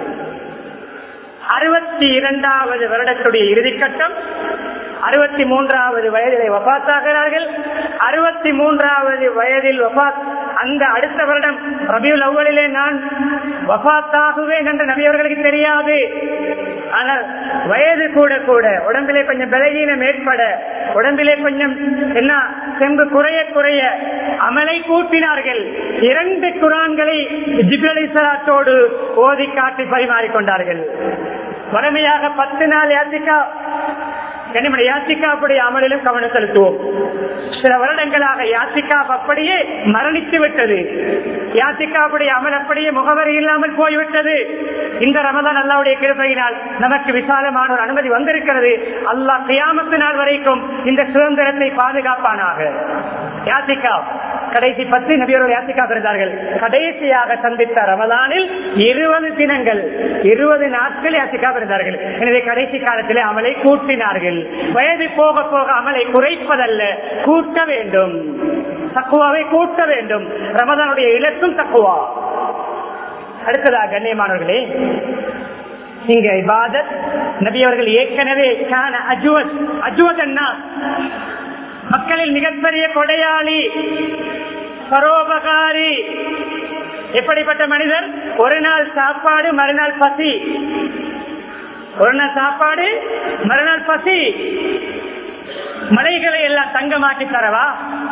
Speaker 1: அறுபத்தி இரண்டாவது வருடத்துடைய இறுதிக்கட்டம் அறுபத்தி மூன்றாவது வயதிலே வபாத்தாகிறார்கள் அறுபத்தி மூன்றாவது வயதில் வபாத் அந்த அடுத்த வருடம் ரபியுல் அவ்வளிலே நான் வபாத்தாகுவேன் என்று நபியவர்களுக்கு தெரியாது ஆனால் வயது கூட கூட உடம்பிலே கொஞ்சம் பலகீனம் ஏற்பட உடம்பிலே கொஞ்சம் என்ன செம்பு குறைய குறைய அமலை கூட்டினார்கள் இரண்டு குரான்களை ஜிபலிசலாத்தோடு ஓதி காட்டி பரிமாறிக்கொண்டார்கள் வறுமையாக பத்து நாள் யாத்திக்கா கனிமனை யாத்திகாப்புடைய அமலிலும் கவனம் செலுத்துவோம் சில வருடங்களாக யாத்திகா அப்படியே மரணித்து விட்டது யாத்திகாப்புடைய அமல் அப்படியே முகவரி இல்லாமல் போய்விட்டது இந்த ரமதான் அல்லாவுடைய கிருப்பையினால் நமக்கு விசாலமான ஒரு அனுமதி வந்திருக்கிறது அல்லாஹ் கியாமத்து நாள் வரைக்கும் இந்த சுதந்திரத்தை பாதுகாப்பானாக யாத்திகா கடைசி பத்து நபியோர்கள் யாத்திகா இருந்தார்கள் கடைசியாக சந்தித்த ரமதானில் இருபது தினங்கள் இருபது நாட்கள் யாத்திகா இருந்தார்கள் எனவே கடைசி காலத்திலே அமலை கூட்டினார்கள் வயது போக போக அமலை குறைப்பதல்ல கூட்ட வேண்டும் தக்குவாவை கூட்ட வேண்டும் ரமதானுடைய இலக்கும் தக்குவா அடுத்ததாக கண்ணியமானவர்களே இங்க இபாதத் நபி அவர்கள் ஏற்கனவே கான அஜுவத் அஜுவத் என்ன மக்களில் மிகப்பெரிய கொடையாளி பரோபகாரி எப்படிப்பட்ட மனிதர் ஒரு நாள் சாப்பாடு மறுநாள் பசி ஒரு நாள் சாப்பாடு மறுநாள் பசி மலைகளை எல்லாம் தங்கமாக்கி தரவா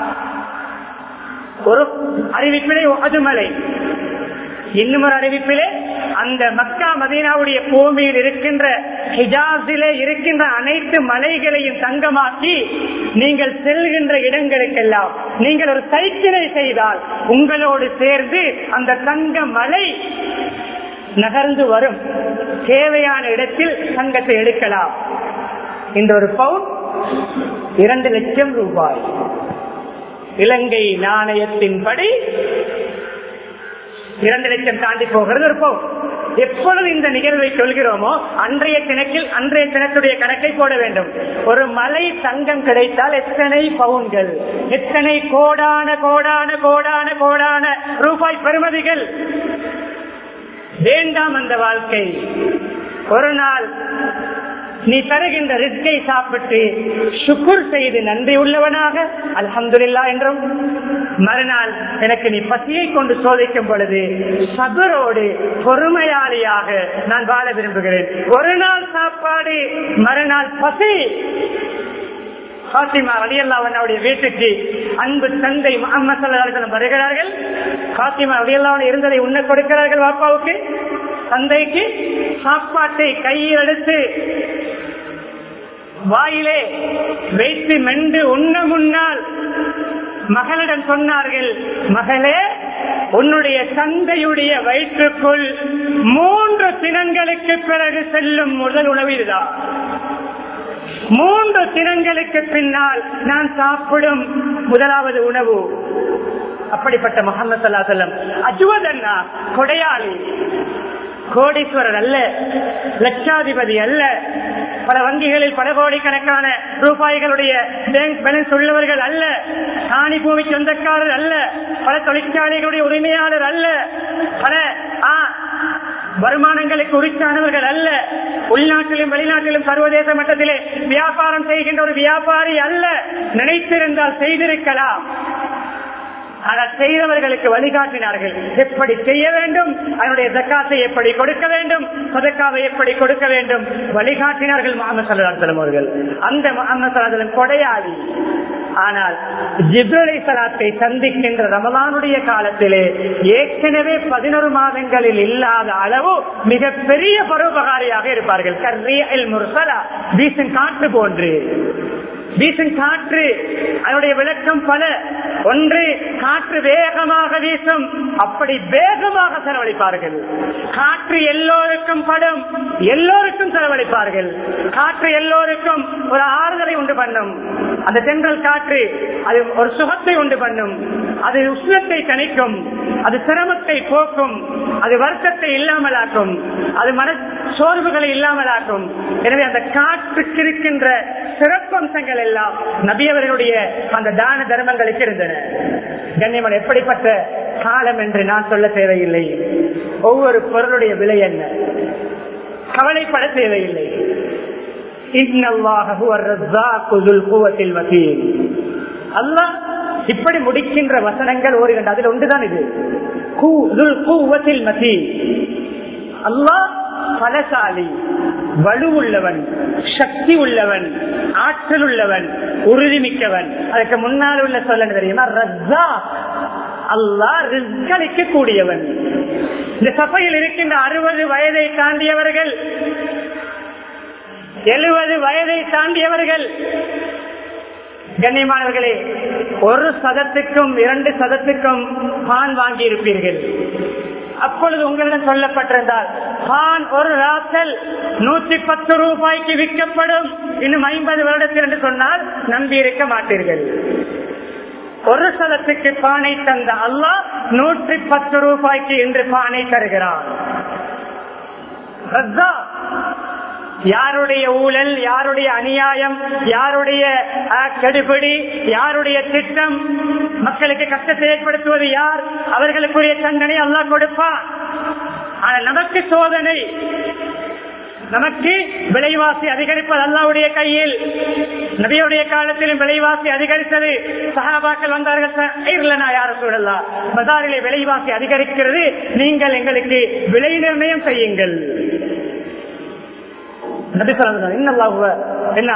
Speaker 1: ஒரு அறிவிப்பிலே அது மலை இன்னும் ஒரு அறிவிப்பிலே அந்த மக்கா மதீனாவுடைய பூமியில் இருக்கின்ற ஹிஜாஸிலே இருக்கின்ற அனைத்து மலைகளையும் தங்கமாக்கி நீங்கள் செல்கின்ற இடங்களுக்கெல்லாம் நீங்கள் ஒரு சைக்கிளை செய்தால் உங்களோடு சேர்ந்து அந்த தங்க மலை நகர்ந்து வரும் தேவையான இடத்தில் தங்கத்தை எடுக்கலாம் இந்த ஒரு பவுன் இரண்டு லட்சம் ரூபாய் இலங்கை நாணயத்தின்படி இரண்டு லட்சம் தாண்டி போகிறது ஒரு பவுன் எப்பொழுது இந்த நிகழ்வை சொல்கிறோமோ அன்றைய தினக்கில் அன்றைய தினத்துடைய கணக்கை போட வேண்டும் ஒரு மலை தங்கம் கிடைத்தால் எத்தனை பவுன்கள் எத்தனை கோடான கோடான கோடான கோடான ரூபாய் பெறுமதிகள் வேண்டாம் அந்த வாழ்க்கை ஒரு நாள் நீ தருகின்ற ரிஸ்கை சாப்பிட்டு சுக்குர் செய்து நன்றி உள்ளவனாக அல்ஹம்துல்லா என்றும் மறுநாள் எனக்கு நீ பசியை கொண்டு சோதிக்கும் பொழுது சபரோடு பொறுமையாளியாக நான் வாழ விரும்புகிறேன் ஒரு நாள் சாப்பாடு மறுநாள் பசி காசிமா அலியல்லாவுடைய வீட்டுக்கு அன்பு தந்தை முகமது வருகிறார்கள் காசிமா அலியல்லாவன் இருந்ததை உண்ண கொடுக்கிறார்கள் பாப்பாவுக்கு தந்தைக்கு சாப்பாட்டை கையில் எடுத்து வாயிலே வைத்து மென்று உண்ண முன்னால் மகளிடம் சொன்னார்கள் மகளே உன்னுடைய தந்தையுடைய வயிற்றுக்குள் மூன்று தினங்களுக்கு பிறகு செல்லும் முதல் உணவு இதுதான் மூன்று தினங்களுக்கு பின்னால் நான் சாப்பிடும் முதலாவது உணவு அப்படிப்பட்ட முகமது சல்லா செல்லம் அஜுவதன்னா கொடையாளி கோடீஸ்வரர் அல்ல லட்சாதிபதி அல்ல பல வங்கிகளில் பல கோடிக்கணக்கான ரூபாய்களுடைய பேங்க் பேலன்ஸ் உள்ளவர்கள் அல்ல காணி பூமி சொந்தக்காரர் அல்ல பல தொழிற்சாலைகளுடைய உரிமையாளர் அல்ல பல ஆ, வருமானங்களுக்கு உரித்தானவர்கள் அல்ல உள்நாட்டிலும் வெளிநாட்டிலும் சர்வதேச மட்டத்திலே வியாபாரம் செய்கின்ற ஒரு வியாபாரி அல்ல நினைத்திருந்தால் செய்திருக்கலாம் ஆனால் செய்தவர்களுக்கு வழிகாட்டினார்கள் எப்படி செய்ய வேண்டும் அதனுடைய ஜக்காத்தை எப்படி கொடுக்க வேண்டும் சதக்காவை எப்படி கொடுக்க வேண்டும் வழிகாட்டினார்கள் முகமது சல்லாஹலம் அவர்கள் அந்த முகமது சல்லாஹலம் கொடையாளி ஆனால் ஜிப்ரலை சலாத்தை சந்திக்கின்ற ரமலானுடைய காலத்திலே ஏற்கனவே பதினொரு மாதங்களில் இல்லாத அளவு மிக பெரிய பரோபகாரியாக இருப்பார்கள் கர்ரியல் முர்சலா வீசும் காற்று போன்று வீசும் காற்று அதனுடைய விளக்கம் பல ஒன்று காற்று வேகமாக வீசும் அப்படி வேகமாக செலவழிப்பார்கள் காற்று எல்லோருக்கும் படும் எல்லோருக்கும் செலவழிப்பார்கள் காற்று எல்லோருக்கும் ஒரு ஆறுதலை உண்டு பண்ணும் அந்த தென்றல் காற்று அது ஒரு சுகத்தை உண்டு பண்ணும் அது உஷ்ணத்தை கணிக்கும் அது சிரமத்தை போக்கும் அது வருத்தத்தை இல்லாமலாக்கும் அது மன சோர்வுகளை இல்லாமலாக்கும் எனவே அந்த காற்றுக்கு இருக்கின்ற சிறப்பம்சங்கள் எல்லாம் நபியவர்களுடைய அந்த தான தர்மங்களுக்கு இருந்தன கண்ணியமன் எப்படிப்பட்ட காலம் என்று நான் சொல்ல தேவையில்லை ஒவ்வொரு பொருளுடைய விலை என்ன கவலைப்பட தேவையில்லை அல்லாஹ் இப்படி முடிக்கின்ற வசனங்கள் ஓருகின்ற அதில் ஒன்றுதான் இது அல்லாஹ் பலசாலி வலு உள்ளவன் சக்தி உள்ளவன் ஆற்றல் உள்ளவன் உறுதிமிக்கவன் அதுக்கு முன்னால் உள்ள சொல்ல தெரியுமா ரஸ்ஸா அல்லாஹ் ரிஸ்களிக்க கூடியவன் இந்த சபையில் இருக்கின்ற அறுபது வயதை தாண்டியவர்கள் எழுபது வயதை தாண்டியவர்கள் கண்ணியமானவர்களே ஒரு சதத்துக்கும் இரண்டு சதத்துக்கும் பான் வாங்கி இருப்பீர்கள் அப்பொழுது உங்களிடம் சொல்லப்பட்டிருந்தால் பான் ஒரு ராசல் நூற்றி பத்து ரூபாய்க்கு விற்கப்படும் இன்னும் ஐம்பது வருடத்தில் என்று சொன்னால் நம்பி இருக்க மாட்டீர்கள் ஒரு சதத்துக்கு பானை தந்த அல்லாஹ் நூற்றி பத்து ரூபாய்க்கு இன்று பானை தருகிறான் யாருடைய ஊழல் யாருடைய அநியாயம் யாருடைய கெடுபிடி யாருடைய திட்டம் மக்களுக்கு கஷ்டத்தை ஏற்படுத்துவது யார் அவர்களுக்குரிய தண்டனை அல்லாஹ் கொடுப்பான் ஆனால் நமக்கு சோதனை நமக்கு விலைவாசி அதிகரிப்பது அல்லாவுடைய கையில் நபியுடைய காலத்திலும் விலைவாசி அதிகரித்தது சகாபாக்கள் வந்தார்கள் யார சூழலாம் பஜாரிலே விலைவாசி அதிகரிக்கிறது நீங்கள் எங்களுக்கு விலை நிர்ணயம் செய்யுங்கள் நபி சொல்லுங்க என்ன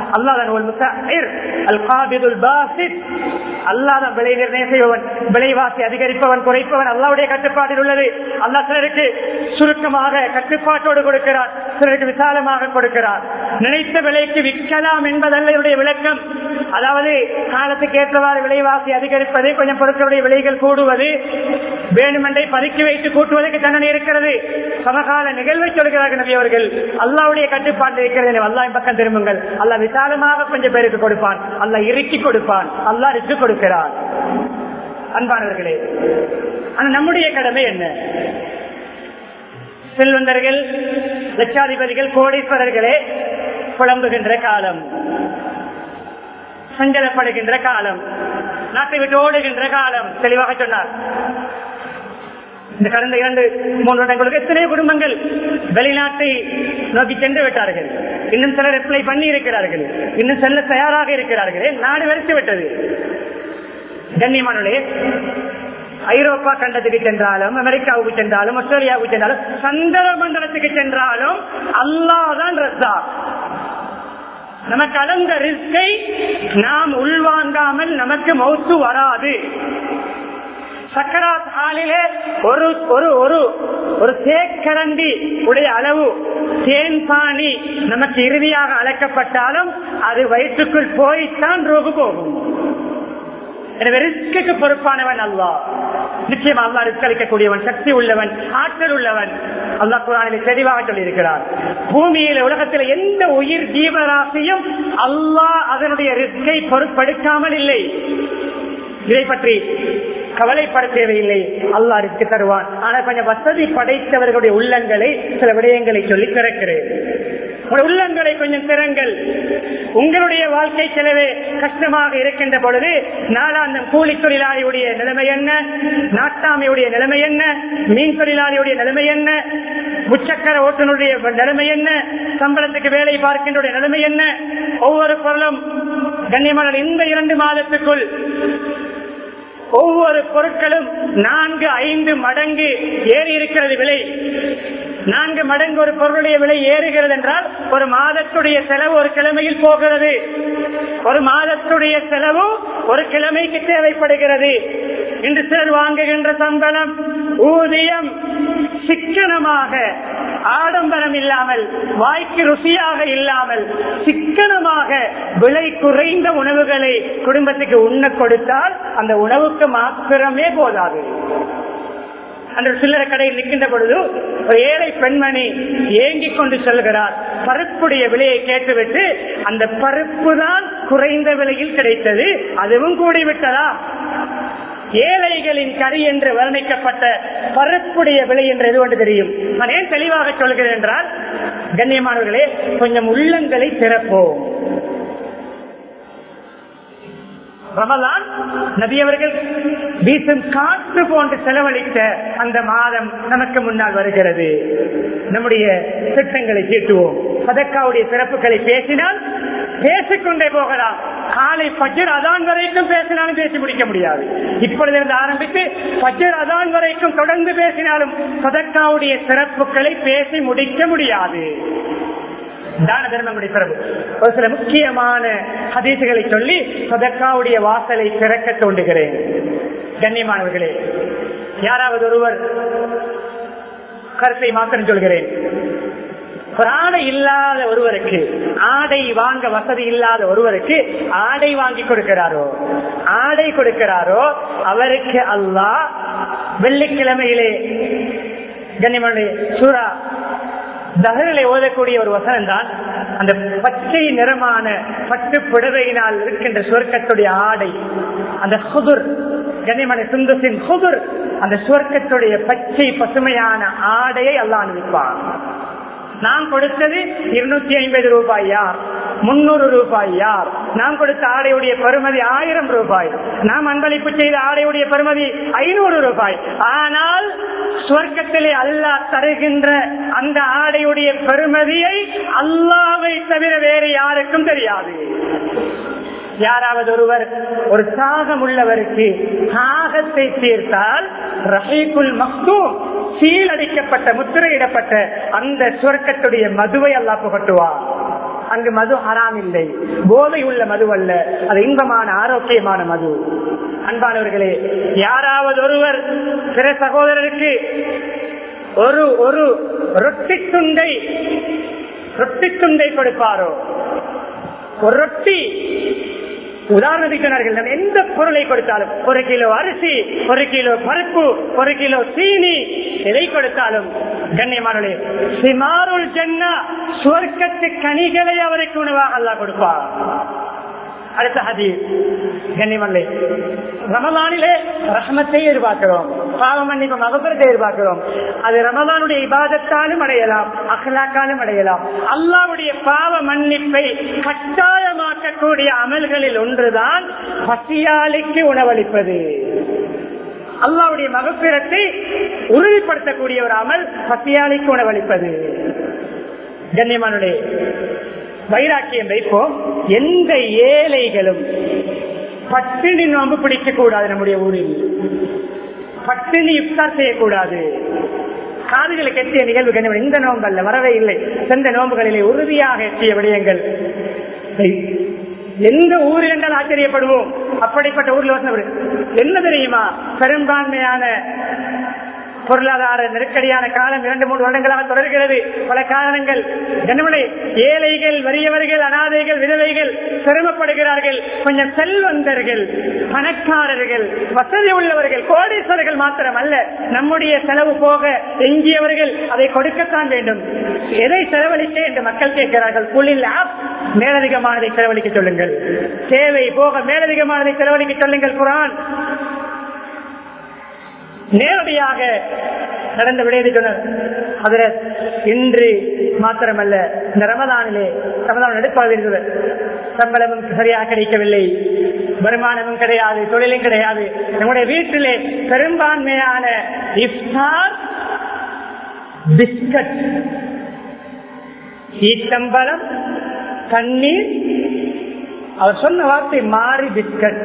Speaker 1: அல்லாதான் விலை நிர்ணயம் செய்பவன் விலைவாசி அதிகரிப்பவன் குறைப்பவன் அல்லாவுடைய கட்டுப்பாட்டில் உள்ளது அல்லா சிலருக்கு சுருக்கமாக கட்டுப்பாட்டோடு கொடுக்கிறார் சிலருக்கு விசாலமாக கொடுக்கிறார் நினைத்த விலைக்கு விற்கலாம் என்பதல்ல என்னுடைய விளக்கம் அதாவது காலத்துக்கு ஏற்றவாறு விலைவாசி அதிகரிப்பது கொஞ்சம் பொருட்களுடைய விலைகள் கூடுவது வேணுமென்றை பதுக்கி வைத்து கூட்டுவதற்கு தண்டனை இருக்கிறது சமகால நிகழ்வை சொல்கிறார்கள் நபி அவர்கள் அல்லாவுடைய கட்டுப்பாடு இருக்கிறது அல்லா பக்கம் திரும்புங்கள் அல்லா விசாலமாக கொஞ்சம் பேருக்கு கொடுப்பான் அல்லா இறுக்கி கொடுப்பான் அல்லா ரிச்சு கொடுக்கிறான் அன்பானவர்களே ஆனா நம்முடைய கடமை என்ன செல்வந்தர்கள் லட்சாதிபதிகள் கோடீஸ்வரர்களே புலம்புகின்ற காலம் சஞ்சலப்படுகின்ற காலம் நாட்டை விட்டு ஓடுகின்ற காலம் தெளிவாக சொன்னார் இந்த கடந்த இரண்டு மூன்று வருடங்களுக்கு எத்தனை குடும்பங்கள் வெளிநாட்டை நோக்கி சென்று விட்டார்கள் இன்னும் சிலர் அப்ளை பண்ணி இருக்கிறார்கள் இன்னும் செல்ல தயாராக இருக்கிறார்கள் நாடு வரிசை விட்டது கண்ணியமானே ஐரோப்பா கண்டத்துக்கு சென்றாலும் அமெரிக்காவுக்கு சென்றாலும் ஆஸ்திரேலியாவுக்கு சென்றாலும் சந்திர மண்டலத்துக்கு சென்றாலும் அல்லாதான் ரத்தா நமக்கு அளந்த ரிஸ்கை நாம் உள்வாங்காமல் நமக்கு மௌத்து வராது சக்கராத் ஆளிலே ஒரு ஒரு ஒரு ஒரு தேக்கரண்டி உடைய அளவு தேன் பாணி நமக்கு இறுதியாக அழைக்கப்பட்டாலும் அது வயிற்றுக்குள் போய்த்தான் ரோகு போகும் எனவே ரிஸ்க்கு பொறுப்பானவன் அல்லா நிச்சயம் அல்லா ரிஸ்க் அளிக்கக்கூடியவன் சக்தி உள்ளவன் ஆற்றல் உள்ளவன் அல்லா குரானில் தெளிவாக சொல்லியிருக்கிறார் பூமியில உலகத்தில் எந்த உயிர் ஜீவராசியும் அல்லாஹ் அதனுடைய ரிஸ்கை பொறுப்படுத்தாமல் இல்லை இதை பற்றி கவலைப்பட தேவையில்லை அல்லா ரிஸ்க் தருவான் ஆனா கொஞ்சம் வசதி படைத்தவர்களுடைய உள்ளங்களை சில விடயங்களை சொல்லி திறக்கிறேன் உங்கள் உள்ளங்களை கொஞ்சம் திறங்கள் உங்களுடைய வாழ்க்கை செலவே கஷ்டமாக இருக்கின்ற பொழுது நாளாந்தம் கூலி தொழிலாளியுடைய நிலைமை என்ன நாட்டாமையுடைய நிலைமை என்ன மீன் தொழிலாளியுடைய நிலைமை என்ன முச்சக்கர ஓட்டுநருடைய நிலைமை என்ன சம்பளத்துக்கு வேலை பார்க்கின்ற நிலைமை என்ன ஒவ்வொரு பொருளும் கண்ணியமான இந்த இரண்டு மாதத்துக்குள் ஒவ்வொரு பொருட்களும் நான்கு ஐந்து மடங்கு ஏறி இருக்கிறது விலை நான்கு மடங்கு ஒரு பொருளுடைய விலை ஏறுகிறது என்றால் ஒரு மாதத்துடைய செலவு ஒரு கிழமையில் போகிறது ஒரு மாதத்துடைய செலவு ஒரு கிழமைக்கு தேவைப்படுகிறது இன்று சிலர் வாங்குகின்ற சம்பளம் ஊதியம் சிக்கனமாக ஆடம்பரம் இல்லாமல் வாய்க்கு ருசியாக இல்லாமல் சிக்கனமாக விலை குறைந்த உணவுகளை குடும்பத்துக்கு உண்ண கொடுத்தால் அந்த உணவுக்கு மாத்திரமே போதாது அந்த சில்லறை கடையில் நிற்கின்ற பொழுது ஒரு ஏழை பெண்மணி ஏங்கிக் கொண்டு செல்கிறார் பருப்புடைய விலையை கேட்டுவிட்டு அந்த பருப்பு தான் குறைந்த விலையில் கிடைத்தது அதுவும் கூடிவிட்டதா ஏழைகளின் கறி என்று வர்ணிக்கப்பட்ட பருப்புடைய விலை என்று எது ஒன்று தெரியும் நான் ஏன் தெளிவாக சொல்கிறேன் என்றால் கண்ணியமானவர்களே கொஞ்சம் உள்ளங்களை திறப்போம் ரமலான் நபியவர்கள் வீசும் காற்று போன்று செலவழித்த அந்த மாதம் நமக்கு முன்னால் வருகிறது நம்முடைய திட்டங்களை தீட்டுவோம் சதக்காவுடைய சிறப்புகளை பேசினால் பேசிக்கொண்டே போகலாம் காலை பஜர் அதான் வரைக்கும் பேசினாலும் பேசி முடிக்க முடியாது இப்பொழுதிருந்து ஆரம்பித்து பஜர் அதான் வரைக்கும் தொடர்ந்து பேசினாலும் சதக்காவுடைய சிறப்புகளை பேசி முடிக்க முடியாது தான தர்மங்களுடைய சிறப்பு ஒரு சில முக்கியமான ஹதீசுகளை சொல்லி சதக்காவுடைய வாசலை திறக்க தோண்டுகிறேன் கண்ணியமானவர்களே யாராவது ஒருவர் கருத்தை மாத்திரம் சொல்கிறேன் ஒரு ஆடை இல்லாத ஒருவருக்கு ஆடை வாங்க வசதி இல்லாத ஒருவருக்கு ஆடை வாங்கி கொடுக்கிறாரோ ஆடை கொடுக்கிறாரோ அவருக்கு அல்லாஹ் வெள்ளிக்கிழமையிலே கண்ணியமான சூரா தகரிலே ஓதக்கூடிய ஒரு வசனம் தான் அந்த பச்சை நிறமான பட்டு புடவையினால் இருக்கின்ற சுவர்க்கத்துடைய ஆடை அந்த குதுர் கண்ணியமான சுந்தசின் குதுர் அந்த சுவர்க்கத்துடைய பச்சை பசுமையான ஆடையை அல்லாஹ் அனுப்பிப்பான் நான் கொடுத்தது இருநூத்தி ஐம்பது ரூபாய் யார் முன்னூறு ரூபாய் யார் நான் கொடுத்த ஆடையுடைய பருமதி ஆயிரம் ரூபாய் நாம் அன்பளிப்பு செய்த ஆடையுடைய பருமதி ஐநூறு ரூபாய் ஆனால் சுவர்க்கத்திலே அல்லாஹ் தருகின்ற அந்த ஆடையுடைய பெருமதியை அல்லாவை தவிர வேறு யாருக்கும் தெரியாது யாராவது ஒருவர் ஒரு தாகம் உள்ளவருக்கு தாகத்தை தீர்த்தால் ரஹீக்குல் மக்தூம் சீலடிக்கப்பட்ட முத்திரையிடப்பட்ட அந்த சுவர்க்கத்துடைய மதுவை அல்லா புகட்டுவார் அங்கு மது ஹராம் இல்லை போதை உள்ள மது அல்ல அது இன்பமான ஆரோக்கியமான மது அன்பானவர்களே யாராவது ஒருவர் பிற சகோதரருக்கு ஒரு ஒரு ரொட்டி துண்டை ரொட்டி துண்டை கொடுப்பாரோ ஒரு ரொட்டி உதாரணத்துக்கு சொன்னார்கள் நம்ம எந்த பொருளை கொடுத்தாலும் ஒரு கிலோ அரிசி ஒரு கிலோ பருப்பு ஒரு கிலோ சீனி எதை கொடுத்தாலும் கண்ணியமானே சிமாருள் ஜன்னா சுவர்க்கத்து கனிகளை அவருக்கு உணவாக அல்லா கொடுப்பார் அடுத்த ஹதீஸ் கண்ணியமல்லே ரமலானிலே ரஹமத்தை எதிர்பார்க்கிறோம் பாவ மன்னிப்பு மகபரத்தை எதிர்பார்க்கிறோம் அது ரமலானுடைய இபாதத்தாலும் அடையலாம் அகலாக்காலும் அடையலாம் அல்லாவுடைய பாவ மன்னிப்பை கட்டாயமாக்கக்கூடிய அமல்களில் ஒன்றுதான் பசியாளிக்கு உணவளிப்பது அல்லாவுடைய மகப்பிரத்தை உறுதிப்படுத்தக்கூடிய ஒரு அமல் பசியாளிக்கு உணவளிப்பது கண்ணியமானுடைய வைராக்கியம் வைப்போம் எந்த ஏழைகளும் பட்டினி நோம்பு பிடிக்க கூடாது நம்முடைய ஊரில் பட்டினி இப்தார் செய்யக்கூடாது காதுகளுக்கு எட்டிய நிகழ்வு இந்த நோம்பல்ல வரவே இல்லை சென்ற நோம்புகளிலே உறுதியாக எட்டிய விடயங்கள் எந்த ஊரில் என்றால் ஆச்சரியப்படுவோம் அப்படிப்பட்ட ஊரில் வசனம் என்ன தெரியுமா பெரும்பான்மையான பொருளாதார நெருக்கடியான காலம் இரண்டு மூன்று வருடங்களாக தொடர்கிறது பல காரணங்கள் என்னுடைய ஏழைகள் வறியவர்கள் அனாதைகள் விதவைகள் சிரமப்படுகிறார்கள் கொஞ்சம் செல்வந்தர்கள் பணக்காரர்கள் வசதி உள்ளவர்கள் கோடீஸ்வரர்கள் மாத்திரம் அல்ல நம்முடைய செலவு போக எஞ்சியவர்கள் அதை கொடுக்கத்தான் வேண்டும் எதை செலவழிக்க என்று மக்கள் கேட்கிறார்கள் புள்ளில் மேலதிகமானதை செலவழிக்க சொல்லுங்கள் தேவை போக மேலதிகமானதை செலவழிக்க சொல்லுங்கள் குரான் நேரடியாக நடந்த விடையை சொன்னார் அதுல இன்று மாத்திரமல்ல இந்த ரமதானிலே ரமதான் நடுப்பாக இருந்தது சம்பளமும் சரியாக கிடைக்கவில்லை வருமானமும் கிடையாது தொழிலும் கிடையாது நம்முடைய வீட்டிலே பெரும்பான்மையான இஃப்தார் பிஸ்கட் ஈட்டம்பலம் தண்ணீர் அவர் சொன்ன வார்த்தை மாறி பிஸ்கட்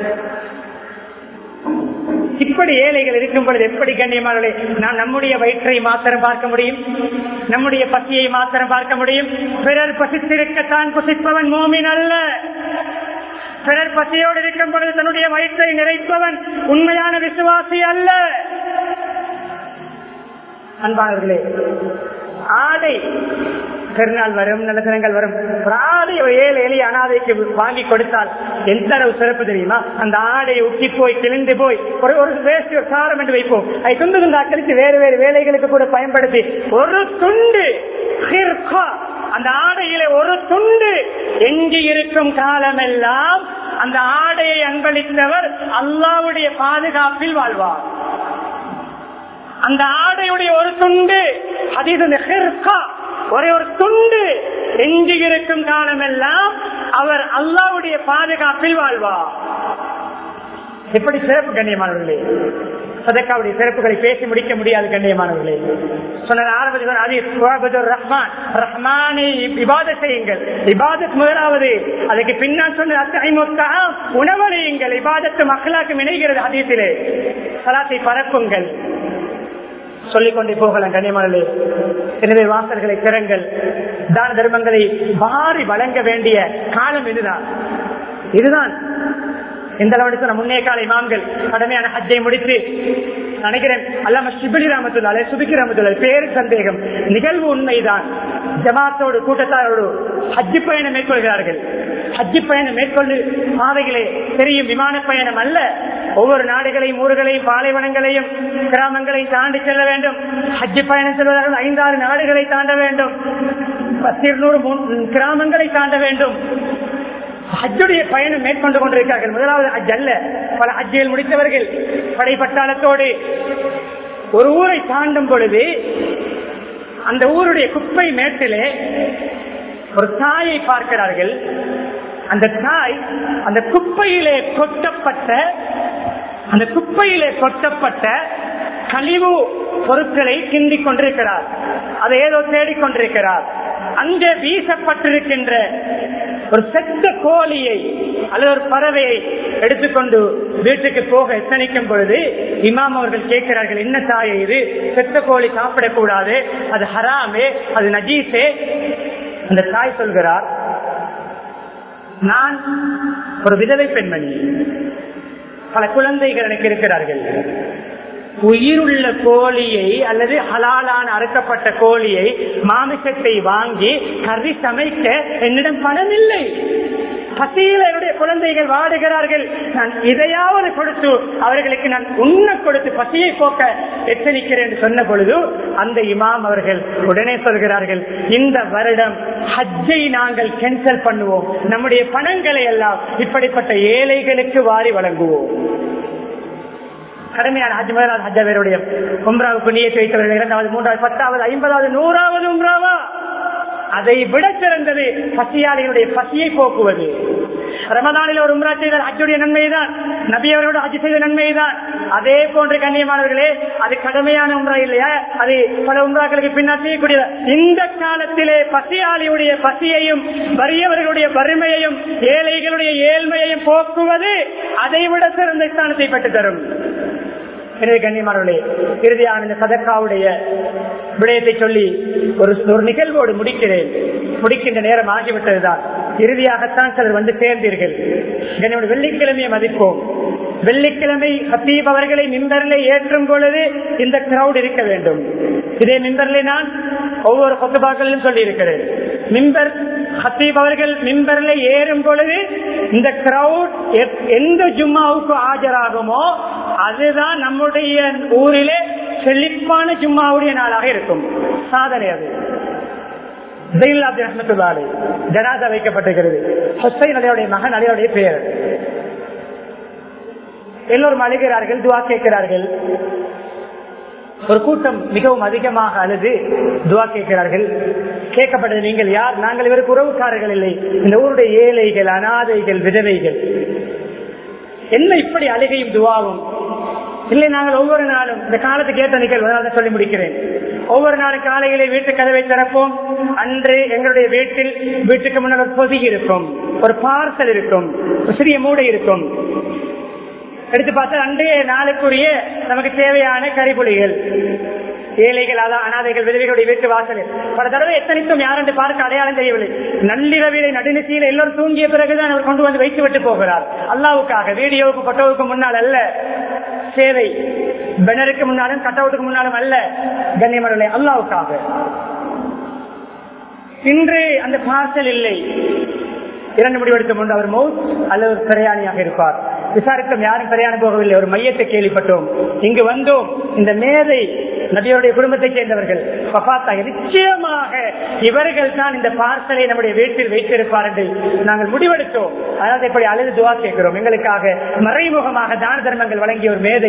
Speaker 1: இப்படி ஏழைகள் இருக்கும் பொழுது எப்படி கண்ணியமானவர்களே நான் நம்முடைய வயிற்றை மாத்திரம் பார்க்க முடியும் நம்முடைய பசியை மாத்திரம் பார்க்க முடியும் பிறர் பசித்திருக்கத்தான் புசிப்பவன் மோமின் அல்ல பிறர் பசியோடு இருக்கும் பொழுது தன்னுடைய வயிற்றை நிறைப்பவன் உண்மையான விசுவாசி அல்ல அன்பானவர்களே ஆடை பெருநாள் வரும் நல்ல தினங்கள் வரும் ஒரு ஆடை ஒரு ஏழை எளிய அனாதைக்கு வாங்கி கொடுத்தால் எந்த அளவு சிறப்பு தெரியுமா அந்த ஆடை உச்சி போய் கிழிந்து போய் ஒரு ஒரு வேஸ்ட் ஒரு சாரம் என்று வைப்போம் அதை துண்டு துண்டா கழித்து வேறு வேறு வேலைகளுக்கு கூட பயன்படுத்தி ஒரு துண்டு ஹிர்கா, அந்த ஆடையிலே ஒரு துண்டு எஞ்சி இருக்கும் காலமெல்லாம் அந்த ஆடையை அன்பளித்தவர் அல்லாவுடைய பாதுகாப்பில் வாழ்வார் அந்த ஆடையுடைய ஒரு துண்டு அது ஹிர்கா ஒரே ஒரு துண்டு எஞ்சி இருக்கும் காலமெல்லாம் அவர் அல்லாவுடைய பாதுகாப்பில் வாழ்வார் எப்படி சிறப்பு கண்ணியமானவர்களே சதக்காவுடைய சிறப்புகளை பேசி முடிக்க முடியாது கண்ணியமானவர்களே சொன்ன ஆரம்பத்தில் ரஹ்மான் ரஹ்மானை இபாதத் செய்யுங்கள் இபாதத் முதலாவது அதுக்கு பின்னால் சொன்ன அத்தைமுத்தா உணவழியுங்கள் இபாதத்து மக்களாக்கும் இணைகிறது அதீத்திலே சலாத்தை பரப்புங்கள் சொல்லிக்கொண்டே போகலாம் கண்ணியமானே எனவே வாசல்களை திறங்கள் தான தர்மங்களை மாறி வழங்க வேண்டிய காலம் இதுதான் இதுதான் எந்த அளவு சொன்ன முன்னே கால இமாம்கள் கடமையான ஹஜ்ஜை முடித்து நினைக்கிறேன் அல்லாம சிபிலி ராமத்துள்ளாலே சுபிக்கி ராமத்துள்ளாலே பேரு சந்தேகம் நிகழ்வு உண்மைதான் ஜமாத்தோடு கூட்டத்தாரோடு ஹஜ்ஜி பயணம் மேற்கொள்கிறார்கள் ஹஜ்ஜி பயணம் மேற்கொண்டு பாதைகளே தெரியும் விமான பயணம் அல்ல ஒவ்வொரு நாடுகளையும் ஊர்களையும் பாலைவனங்களையும் கிராமங்களையும் தாண்டி செல்ல வேண்டும் ஹஜ்ஜி பயணம் செல்வதற்கு ஐந்தாறு நாடுகளை தாண்ட வேண்டும் பத்து இருநூறு கிராமங்களை தாண்ட வேண்டும் ஹஜ்ஜுடைய பயணம் மேற்கொண்டு கொண்டிருக்கிறார்கள் முதலாவது ஹஜ் அல்ல பல ஹஜ்ஜிகள் முடித்தவர்கள் படை பட்டாளத்தோடு ஒரு ஊரை தாண்டும் பொழுது அந்த ஊருடைய குப்பை மேட்டிலே ஒரு தாயை பார்க்கிறார்கள் அந்த தாய் அந்த குப்பையிலே கொட்டப்பட்ட அந்த குப்பையிலே கொட்டப்பட்ட கழிவு பொருட்களை கிண்டிக் கொண்டிருக்கிறார் அதை ஏதோ தேடிக்கொண்டிருக்கிறார் அங்கே வீசப்பட்டிருக்கின்ற ஒரு செத்த கோழியை அல்லது ஒரு பறவையை எடுத்துக்கொண்டு வீட்டுக்கு போக எத்தனைக்கும் பொழுது இமாம் அவர்கள் கேட்கிறார்கள் என்ன தாயை இது செத்த கோழி சாப்பிடக்கூடாது அது ஹராமே அது நஜீசே அந்த தாய் சொல்கிறார் நான் ஒரு விதவை பெண்மணி பல குழந்தைகள் எனக்கு இருக்கிறார்கள் உயிருள்ள கோழியை அல்லது ஹலாலான அறுக்கப்பட்ட கோழியை மாமிசத்தை வாங்கி கறி சமைக்க என்னிடம் பணம் இல்லை பசியில் என்னுடைய குழந்தைகள் வாடுகிறார்கள் நான் இதையாவது கொடுத்து அவர்களுக்கு நான் உண்ண கொடுத்து பசியை போக்க எச்சரிக்கிறேன் என்று சொன்ன பொழுது அந்த இமாம் அவர்கள் உடனே சொல்கிறார்கள் இந்த வருடம் ஹஜ்ஜை நாங்கள் கேன்சல் பண்ணுவோம் நம்முடைய பணங்களை எல்லாம் இப்படிப்பட்ட ஏழைகளுக்கு வாரி வழங்குவோம் கடுமையான ஹஜ் முதலாவது ஹஜ் அவருடைய உம்ராவுக்கு நீயத்து வைத்தவர்கள் இரண்டாவது மூன்றாவது பத்தாவது ஐம்பதாவது நூறாவது உம்ராவா அதை விட சிறந்தது பசியாளிகளுடைய பசியை போக்குவது ரமதானில் ஒரு உம்ரா செய்தால் ஹஜ்ஜுடைய நன்மைதான் நபி அவரோட ஹஜ் செய்த நன்மைதான் அதே போன்று கண்ணியமானவர்களே அது கடமையான உம்ரா இல்லையா அது பல உம்ராக்களுக்கு பின்னால் செய்யக்கூடிய இந்த காலத்திலே பசியாளியுடைய பசியையும் வறியவர்களுடைய வறுமையையும் ஏழைகளுடைய ஏழ்மையையும் போக்குவது அதை விட சிறந்த ஸ்தானத்தை பெற்று தரும் எனவே கண்ணியமானவர்களே இறுதியான இந்த சதக்காவுடைய விடயத்தை சொல்லி ஒரு ஒரு நிகழ்வோடு முடிக்கிறேன் முடிக்கின்ற நேரம் ஆகிவிட்டதுதான் இறுதியாகத்தான் சிலர் வந்து சேர்ந்தீர்கள் என்னோட வெள்ளிக்கிழமையை மதிப்போம் வெள்ளிக்கிழமை ஹத்தீப் அவர்களை மின்பரிலே ஏற்றும் பொழுது இந்த கிரௌட் இருக்க வேண்டும் இதே மின்பரிலே நான் ஒவ்வொரு கொத்துபாக்களிலும் சொல்லி இருக்கிறேன் மின்பர் ஹத்தீப் அவர்கள் மின்பரில் ஏறும் பொழுது இந்த கிரௌட் எந்த ஜும்மாவுக்கு ஆஜராகுமோ அதுதான் நம்முடைய ஊரிலே செழிப்பான ஜும்மாவுடைய நாளாக இருக்கும் சாதனை அது ஜனாதா வைக்கப்பட்டிருக்கிறது ஹொசைன் அலையுடைய மகன் அலையுடைய பெயர் எல்லோரும் அழுகிறார்கள் துவா கேட்கிறார்கள் ஒரு கூட்டம் மிகவும் அதிகமாக அழுது துவா கேட்கிறார்கள் கேட்கப்பட்டது நீங்கள் யார் நாங்கள் இவருக்கு உறவுக்காரர்கள் இல்லை இந்த ஊருடைய ஏழைகள் அனாதைகள் விதவைகள் என்ன இப்படி அழுகையும் துவாவும் இல்லை நாங்கள் ஒவ்வொரு நாளும் இந்த காலத்துக்கு ஏற்ற நிகழ்வு அதனால சொல்லி முடிக்கிறேன் ஒவ்வொரு நாளும் காலையிலே வீட்டு கதவை திறப்போம் அன்று எங்களுடைய வீட்டில் வீட்டுக்கு முன்னால் ஒரு பொதி இருக்கும் ஒரு பார்சல் இருக்கும் ஒரு சிறிய மூடை இருக்கும் எடுத்து பார்த்தா அன்றைய நாளுக்குரிய நமக்கு தேவையான கறிபுலிகள் ஏழைகள் அதான் அனாதைகள் விதவைகளுடைய வீட்டு வாசல் பல தடவை எத்தனைக்கும் யாரென்று பார்க்க அடையாளம் தெரியவில்லை நள்ளிரவிலை நடுநிசையில் எல்லோரும் தூங்கிய பிறகுதான் அவர் கொண்டு வந்து வைத்து விட்டு போகிறார் அல்லாவுக்காக வீடியோவுக்கு போட்டோவுக்கு முன்னால் அல்ல சேவை பெனருக்கு முன்னாலும் கட்டவுட்டுக்கு முன்னாலும் அல்ல கண்ணியமரலை அல்லாவுக்காக இன்று அந்த பார்சல் இல்லை இரண்டு முடிவெடுத்த முன்பு அவர் மவுத் அல்லது ஒரு பிரயாணியாக இருப்பார் விசாரித்தோம் யாரும் பிரயாணம் போகவில்லை ஒரு மையத்தை கேள்விப்பட்டோம் இங்கு வந்தோம் இந்த மேதை நபியோடைய குடும்பத்தைச் சேர்ந்தவர்கள் பபாத்தா நிச்சயமாக இவர்கள் தான் இந்த பார்சலை நம்முடைய வீட்டில் வைத்திருப்பார் என்று நாங்கள் முடிவெடுத்தோம் அதாவது இப்படி அழுது துவா கேட்கிறோம் எங்களுக்காக மறைமுகமாக தான தர்மங்கள் வழங்கிய ஒரு மேதை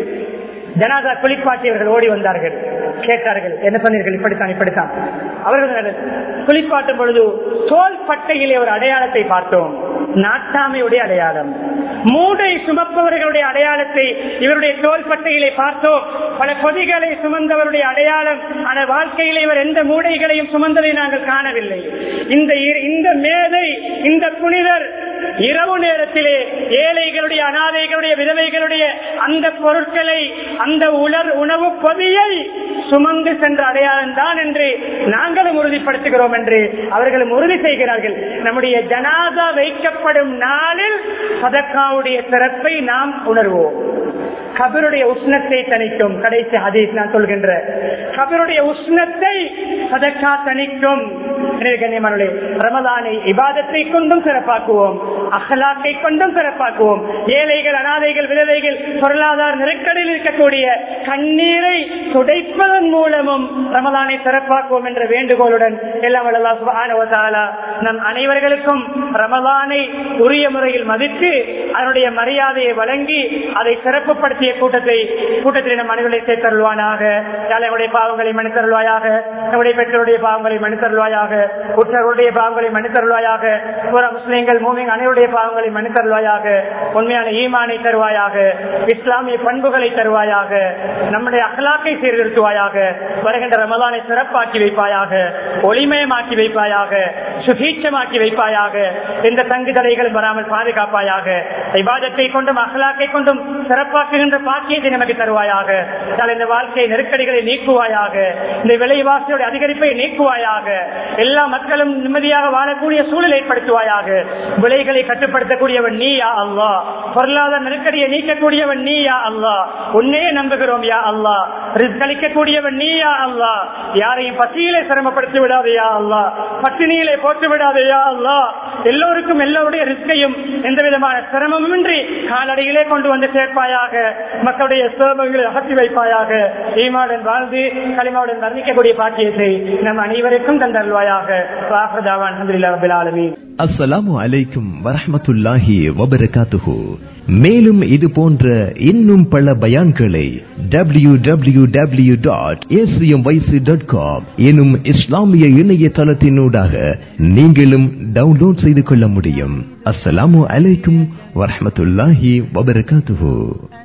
Speaker 1: ஜனாதா குளிப்பாட்டியவர்கள் ஓடி வந்தார்கள் கேட்டார்கள் என்ன பண்ணீர்கள் இப்படித்தான் இப்படித்தான் அவர்கள் குளிப்பாட்டும் பொழுது தோல் பட்டையிலே ஒரு அடையாளத்தை பார்த்தோம் நாட்டாமையுடைய அடையாளம் மூடை சுமப்பவர்களுடைய அடையாளத்தை இவருடைய தோல் பட்டையிலே பார்த்தோம் பல பொதிகளை சுமந்தவருடைய அடையாளம் ஆனால் வாழ்க்கையில் இவர் எந்த மூடைகளையும் சுமந்ததை நாங்கள் காணவில்லை இந்த இந்த மேதை இந்த புனிதர் இரவு நேரத்திலே ஏழைகளுடைய அனாதைகளுடைய விதவைகளுடைய அந்த பொருட்களை அந்த உலர் உணவு பொதியை சுமந்து சென்ற அடையாளம் தான் என்று நாங்களும் உறுதிப்படுத்துகிறோம் என்று அவர்களும் உறுதி செய்கிறார்கள் நம்முடைய ஜனாதா வைக்கப்படும் நாளில் சதக்காவுடைய சிறப்பை நாம் உணர்வோம் கபருடைய உஷ்ணத்தை தணிக்கும் கடைசி ஹதீஸ் நான் சொல்கின்ற கபருடைய உஷ்ணத்தை சதக்கா தணிக்கும் கண்ணியமானே ரமதானை இபாதத்தை கொண்டும் சிறப்பாக்குவோம் அகலாக்கை கொண்டும் சிறப்பாக்குவோம் ஏழைகள் அனாதைகள் விதவைகள் பொருளாதார நெருக்கடியில் இருக்கக்கூடிய கண்ணீரை துடைப்பதன் மூலமும் ரமதானை சிறப்பாக்குவோம் என்ற வேண்டுகோளுடன் எல்லாம் வல்லல்லாஹு சுப்ஹானஹு வ தஆலா நம் அனைவர்களுக்கும் ரமதானை உரிய முறையில் மதித்து அதனுடைய மரியாதையை வழங்கி அதை சிறப்புப்படுத்திய கூட்டத்தை கூட்டத்தில் நம் அனைவரை சேர்த்தருள்வானாக ஏழைகளுடைய பாவங்களை மன்னித்தருள்வாயாக நம்முடைய பெற்றோருடைய பாவங்களை மன்னித்தருள்வாயாக உற்றவருடைய பாவங்களை மன்னித்தருள்வாயாக புற முஸ்லீம்கள் மூமிங் அனைவருடைய பாவங்களை மன்னித்தருள்வாயாக உண்மையான ஈமானை தருவாயாக இஸ்லாமிய பண்புகளை தருவாயாக நம்முடைய அகலாக்கை சீர்திருத்துவாயாக வருகின்ற ரமதானை சிறப்பாக்கி வைப்பாயாக ஒளிமயமாக்கி வைப்பாயாக சுபீட்சமாக்கி வைப்பாயாக எந்த தங்கு தடைகளும் வராமல் பாதுகாப்பாயாக இபாதத்தை கொண்டும் அகலாக்கை கொண்டும் சிறப்பாக்குகின்ற பாக்கியத்தை நமக்கு தருவாயாக இந்த வாழ்க்கை நெருக்கடிகளை நீக்குவாயாக இந்த விலைவாசியோட அதிகரிப்பை நீக்குவாயாக எல்லா மக்களும் நிம்மதியாக வாழக்கூடிய சூழல் ஏற்படுத்துவாயாக விலைகளை கட்டுப்படுத்தக்கூடியவன் நீ யா அல்லா பொருளாதார நெருக்கடியை நீக்கக்கூடியவன் நீ யா அல்லா உன்னையே நம்புகிறோம் யா அல்லா ரிஸ்களிக்கக்கூடியவன் நீ யா அல்லா யாரையும் பசியிலே சிரமப்படுத்தி விடாதையா அல்லா பட்டினியிலே போட்டு விடாதையா அல்லா எல்லோருக்கும் எல்லோருடைய ரிஸ்கையும் எந்த விதமான சிரமமின்றி காலடியிலே கொண்டு வந்து சேர்ப்பாயாக மக்களுடைய சிரமங்களை அகற்றி வைப்பாயாக ஈமாவுடன் வாழ்ந்து களிமாவுடன் வர்ணிக்கக்கூடிய பாக்கியத்தை நம் அனைவருக்கும் தந்தல்வாயாக வாஹதாவான் அலமதுல்லா ஆலமீன்
Speaker 2: அஸ்ஸலாமு அலைக்கும் வரஹ்மத்துல்லாஹி வபரகாத்துஹு மேலும் இது போன்ற இன்னும் பல பயான்களை W W W dot dot com எனும் இஸ்லாமிய இணையதளத்தினூடாக நீங்களும் டவுன்லோட் செய்து கொள்ள முடியும் அஸ்ஸலாமு அலைக்கும் வரஹ்மத்துல்லாஹி வபரகாத்துஹு